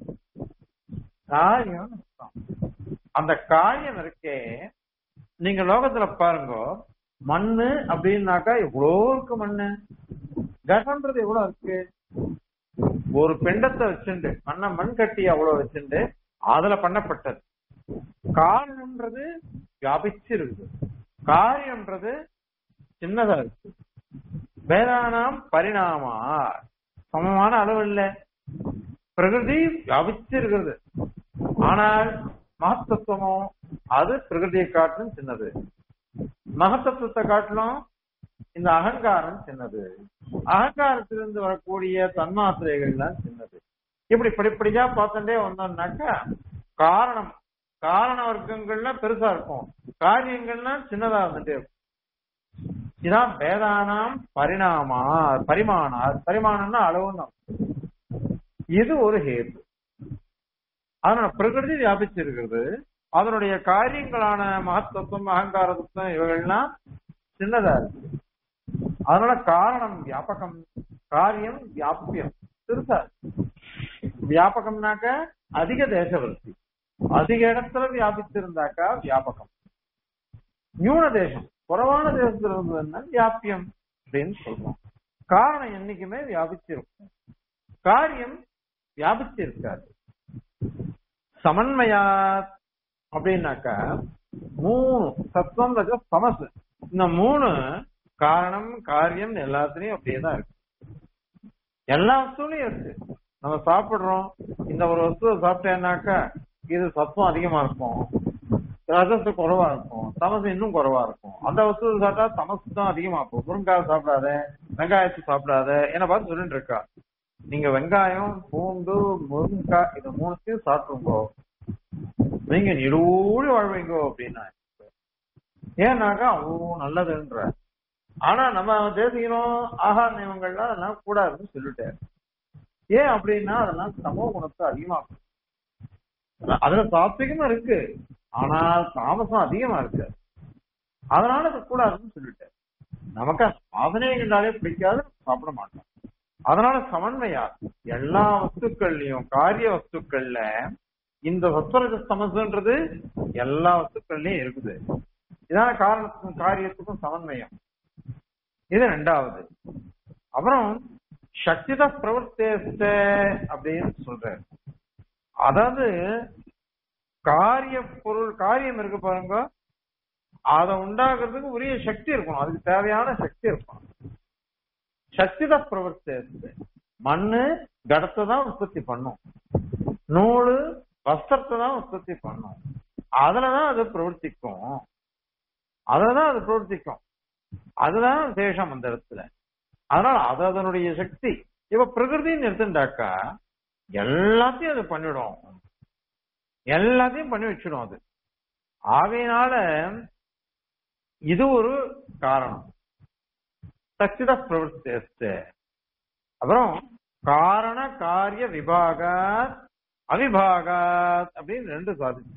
காரியம்னு அர்த்தம் அந்த காரியம் இருக்கே நீங்க லோகத்துல பாருங்க மண்ணு அப்படின்னாக்கா எவ்வளோ இருக்கு மண்ணு கடன்றது எவ்வளவு இருக்கு ஒரு பிண்டத்தை வச்சுண்டு மண்ண மண் கட்டி அவ்வளவு வச்சுண்டு அதுல பண்ணப்பட்டது காரணம்ன்றது வியாபிச்சு இருக்குது காரியம்ன்றது சின்னதா இருக்கு வேதானாம் பரிணாமா சமமான அளவு இல்ல பிரகிருதி வியாபிச்சு இருக்கிறது ஆனால் மகத்தத்துவமோ அது பிரகிருதியை காட்டிலும் சின்னது மகத்தத்துவத்தை காட்டிலும் இந்த அகங்காரம் சின்னது அகங்காரத்திலிருந்து வரக்கூடிய தன்மாத்திரைகள் தான் சின்னது இப்படி படிப்படியா பார்த்துட்டே வந்தோம்னாக்கா காரணம் காரண வர்க்கங்கள்ல பெருசா இருக்கும் காரியங்கள்னா சின்னதா இருந்துட்டே இருக்கும் இதான் வேதானாம் பரிணாமா பரிமாணா பரிமாணம்னா அளவுன்னு இது ஒரு ஹேது அதனால பிரகிருதி வியாபிச்சிருக்கிறது அதனுடைய காரியங்களான மகத்தத்துவம் அகங்கார தத்துவம் இவைகள்லாம் சின்னதா இருக்கு அதனால காரணம் வியாபகம் காரியம் வியாபியம் பெருசா வியாபகம்னாக்க அதிக தேசவர்த்தி அதிக இடத்துல வியாபிச்சிருந்தாக்கா வியாபகம் நியூன தேசம் குறைவான தேசத்துல இருந்ததுன்னா வியாபியம் அப்படின்னு சொல்றோம் காரணம் என்னைக்குமே வியாபிச்சிருக்கும் காரியம் வியாபிச்சிருக்காது சமன்மயா அப்படின்னாக்கா மூணு சத்வம் ரஜ சமசு இந்த மூணு காரணம் காரியம் எல்லாத்துலயும் அப்படியே தான் இருக்கு எல்லா வஸ்துலையும் இருக்கு நம்ம சாப்பிடுறோம் இந்த ஒரு வஸ்துவை சாப்பிட்டேன்னாக்கா இது சத்துவம் அதிகமா இருக்கும் ரசத்து குறைவா இருக்கும் தமசு இன்னும் குறைவா இருக்கும் அந்த வஸ்துவை சாப்பிட்டா தமசு தான் அதிகமா இருக்கும் முருங்காய் சாப்பிடாத வெங்காயத்தை சாப்பிடாத என்ன பார்த்து சொல்லிட்டு இருக்கா நீங்க வெங்காயம் பூண்டு முருங்கைக்காய் இது மூணுத்தையும் சாப்பிட்டுங்கோ நீங்க நிலூடி வாழ்வீங்கோ அப்படின்னா ஏன்னாக்கா அவ்வளோ நல்லதுன்ற ஆனா நம்ம தேசிக்கணும் ஆகார நியமங்கள்லாம் அதெல்லாம் கூடாதுன்னு சொல்லிட்டாரு ஏன் அப்படின்னா அதெல்லாம் சமூக குணத்தை அதிகமாக்கும் அதுல சாத்விகமா இருக்கு ஆனால் தாமசம் அதிகமா இருக்கு அதனால அது கூடாதுன்னு சொல்லிட்டாரு நமக்கு சாதனை கண்டாலே பிடிக்காது சாப்பிட மாட்டோம் அதனால சமன்மையா எல்லா வஸ்துக்கள்லயும் காரிய வஸ்துக்கள்ல இந்த சத்வரஜ சமசுன்றது எல்லா வஸ்துக்கள்லயும் இருக்குது இதான காரணத்துக்கும் காரியத்துக்கும் சமன்மயம் இது ரெண்டாவது அப்புறம் சக்தித பிரவர்த்தேஸ்த அப்படின்னு சொல்றாரு அதாவது காரிய பொருள் காரியம் இருக்கு பாருங்க அதை உண்டாக்குறதுக்கு உரிய சக்தி இருக்கணும் அதுக்கு தேவையான சக்தி இருக்கணும் சக்தித பிரவர்த்தேஸ்த மண்ணு கடத்தை தான் உற்பத்தி பண்ணும் நூலு வஸ்திரத்தை தான் உற்பத்தி பண்ணும் அதுலதான் அது பிரவர்த்திக்கும் அதுலதான் அது பிரவர்த்திக்கும் அதுதான் சேஷம் அந்த இடத்துல அதனால அது அதனுடைய சக்தி இப்ப பிரகிருதின்னு எடுத்துட்டாக்கா எல்லாத்தையும் அது பண்ணிடும் எல்லாத்தையும் பண்ணி வச்சிடும் அது ஆகையினால இது ஒரு காரணம் சச்சித பிரவர்த்தி அப்புறம் காரண காரிய விபாகாத் அவிபாகாத் அப்படின்னு ரெண்டு சாதிச்சு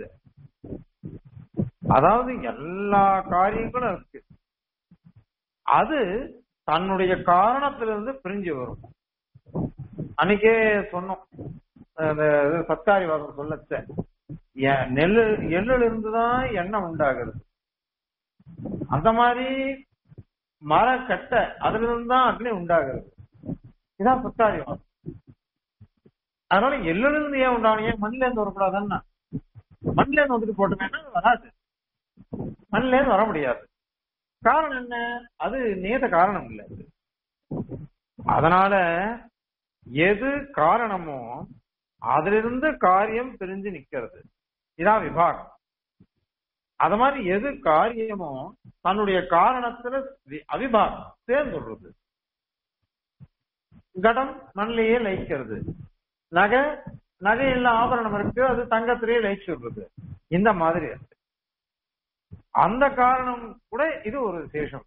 அதாவது எல்லா காரியங்களும் இருக்கு அது தன்னுடைய காரணத்திலிருந்து பிரிஞ்சு வரும் அன்னைக்கே சொன்னோம் அந்த சத்காரி வாசம் சொல்லச்ச நெல்லு எள்ளுல இருந்துதான் எண்ணெய் உண்டாகிறது அந்த மாதிரி மரக்கட்டை அதுல இருந்து தான் அக்னி உண்டாகிறது இதான் சத்காரி வாசம் அதனால எள்ளுல இருந்து ஏன் உண்டானீங்க மண்ணில இருந்து வரக்கூடாதுன்னா மண்ணில இருந்து வந்துட்டு போட்டோம்னா வராது மண்ணில இருந்து வர முடியாது காரணம் என்ன அது நேத காரணம் இல்லை அது அதனால எது காரணமோ அதிலிருந்து காரியம் பிரிஞ்சு நிக்கிறது இதான் விபாகம் அத மாதிரி எது காரியமோ தன்னுடைய காரணத்துல அவிபாகம் சேர்ந்துடுறது கடம் மண்ணிலேயே லயிக்கிறது நகை நகையில ஆபரணம் இருக்கு அது தங்கத்திலேயே லயிச்சு விடுறது இந்த மாதிரி இருக்கு அந்த காரணம் கூட இது ஒரு விசேஷம்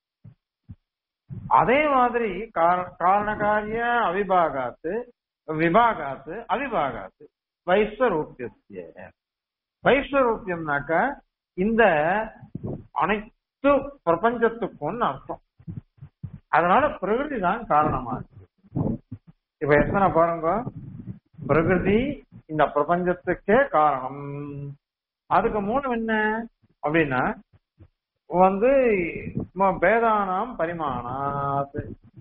அதே மாதிரி காரண காரிய அவிபாகாத்து விபாகாத்து அவிபாகாத்து வைஸ்வரூபிய வைஸ்வரூபியம்னாக்க இந்த அனைத்து பிரபஞ்சத்துக்கும் அர்த்தம் அதனால பிரகிருதி தான் காரணமா இருக்கு இப்ப எத்தனை பாருங்க பிரகிருதி இந்த பிரபஞ்சத்துக்கே காரணம் அதுக்கு மூலம் என்ன அப்படின்னா வந்து ம- பேதானாம் பரிமாணாத்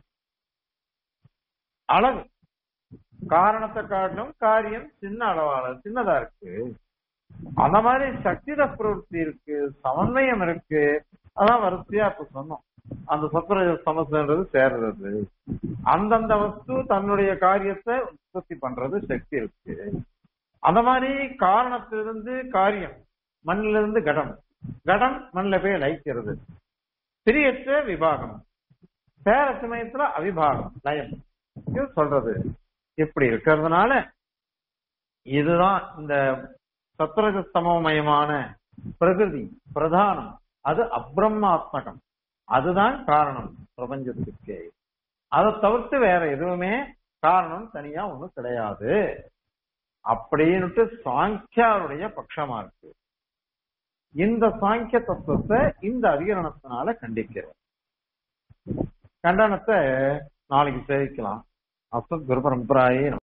அளவு காரணத்தை காட்டிலும் காரியம் சின்ன அளவால சின்னதா இருக்கு அந்த மாதிரி சக்தித பிரவೃತ್ತಿ இருக்கு சமன்வயம் இருக்கு அதான் வரிசையா இப்ப சொன்னோம் அந்த சத்துர சமஸ்ன்றது சேர்றது அந்தந்த வஸ்து தன்னுடைய காரியத்தை உற்பத்தி பண்றது சக்தி இருக்கு அந்த மாதிரி காரணத்திலிருந்து காரியம் மண்ணிலிருந்து இருந்து கடம் கடம் மண்ணில் போய் லயிக்கிறது பிரியற்ற விபாகம் சேர சமயத்துல அவிபாகம் லயம் இது சொல்றது இப்படி இருக்கிறதுனால இதுதான் இந்த சத்ரஜஸ்தமயமான பிரகிருதி பிரதானம் அது அப்ரமாத்மகம் அதுதான் காரணம் பிரபஞ்சத்துக்கு அதை தவிர்த்து வேற எதுவுமே காரணம் தனியா ஒண்ணும் கிடையாது அப்படின்னுட்டு சாங்கியாருடைய பட்சமா இருக்கு இந்த சாங்கிய தத்துவத்தை இந்த அதிகரணத்தினால கண்டிக்கிறோம் கண்டனத்தை நாளைக்கு சேவிக்கலாம் அசத் குரு பரம்பராயே நமः.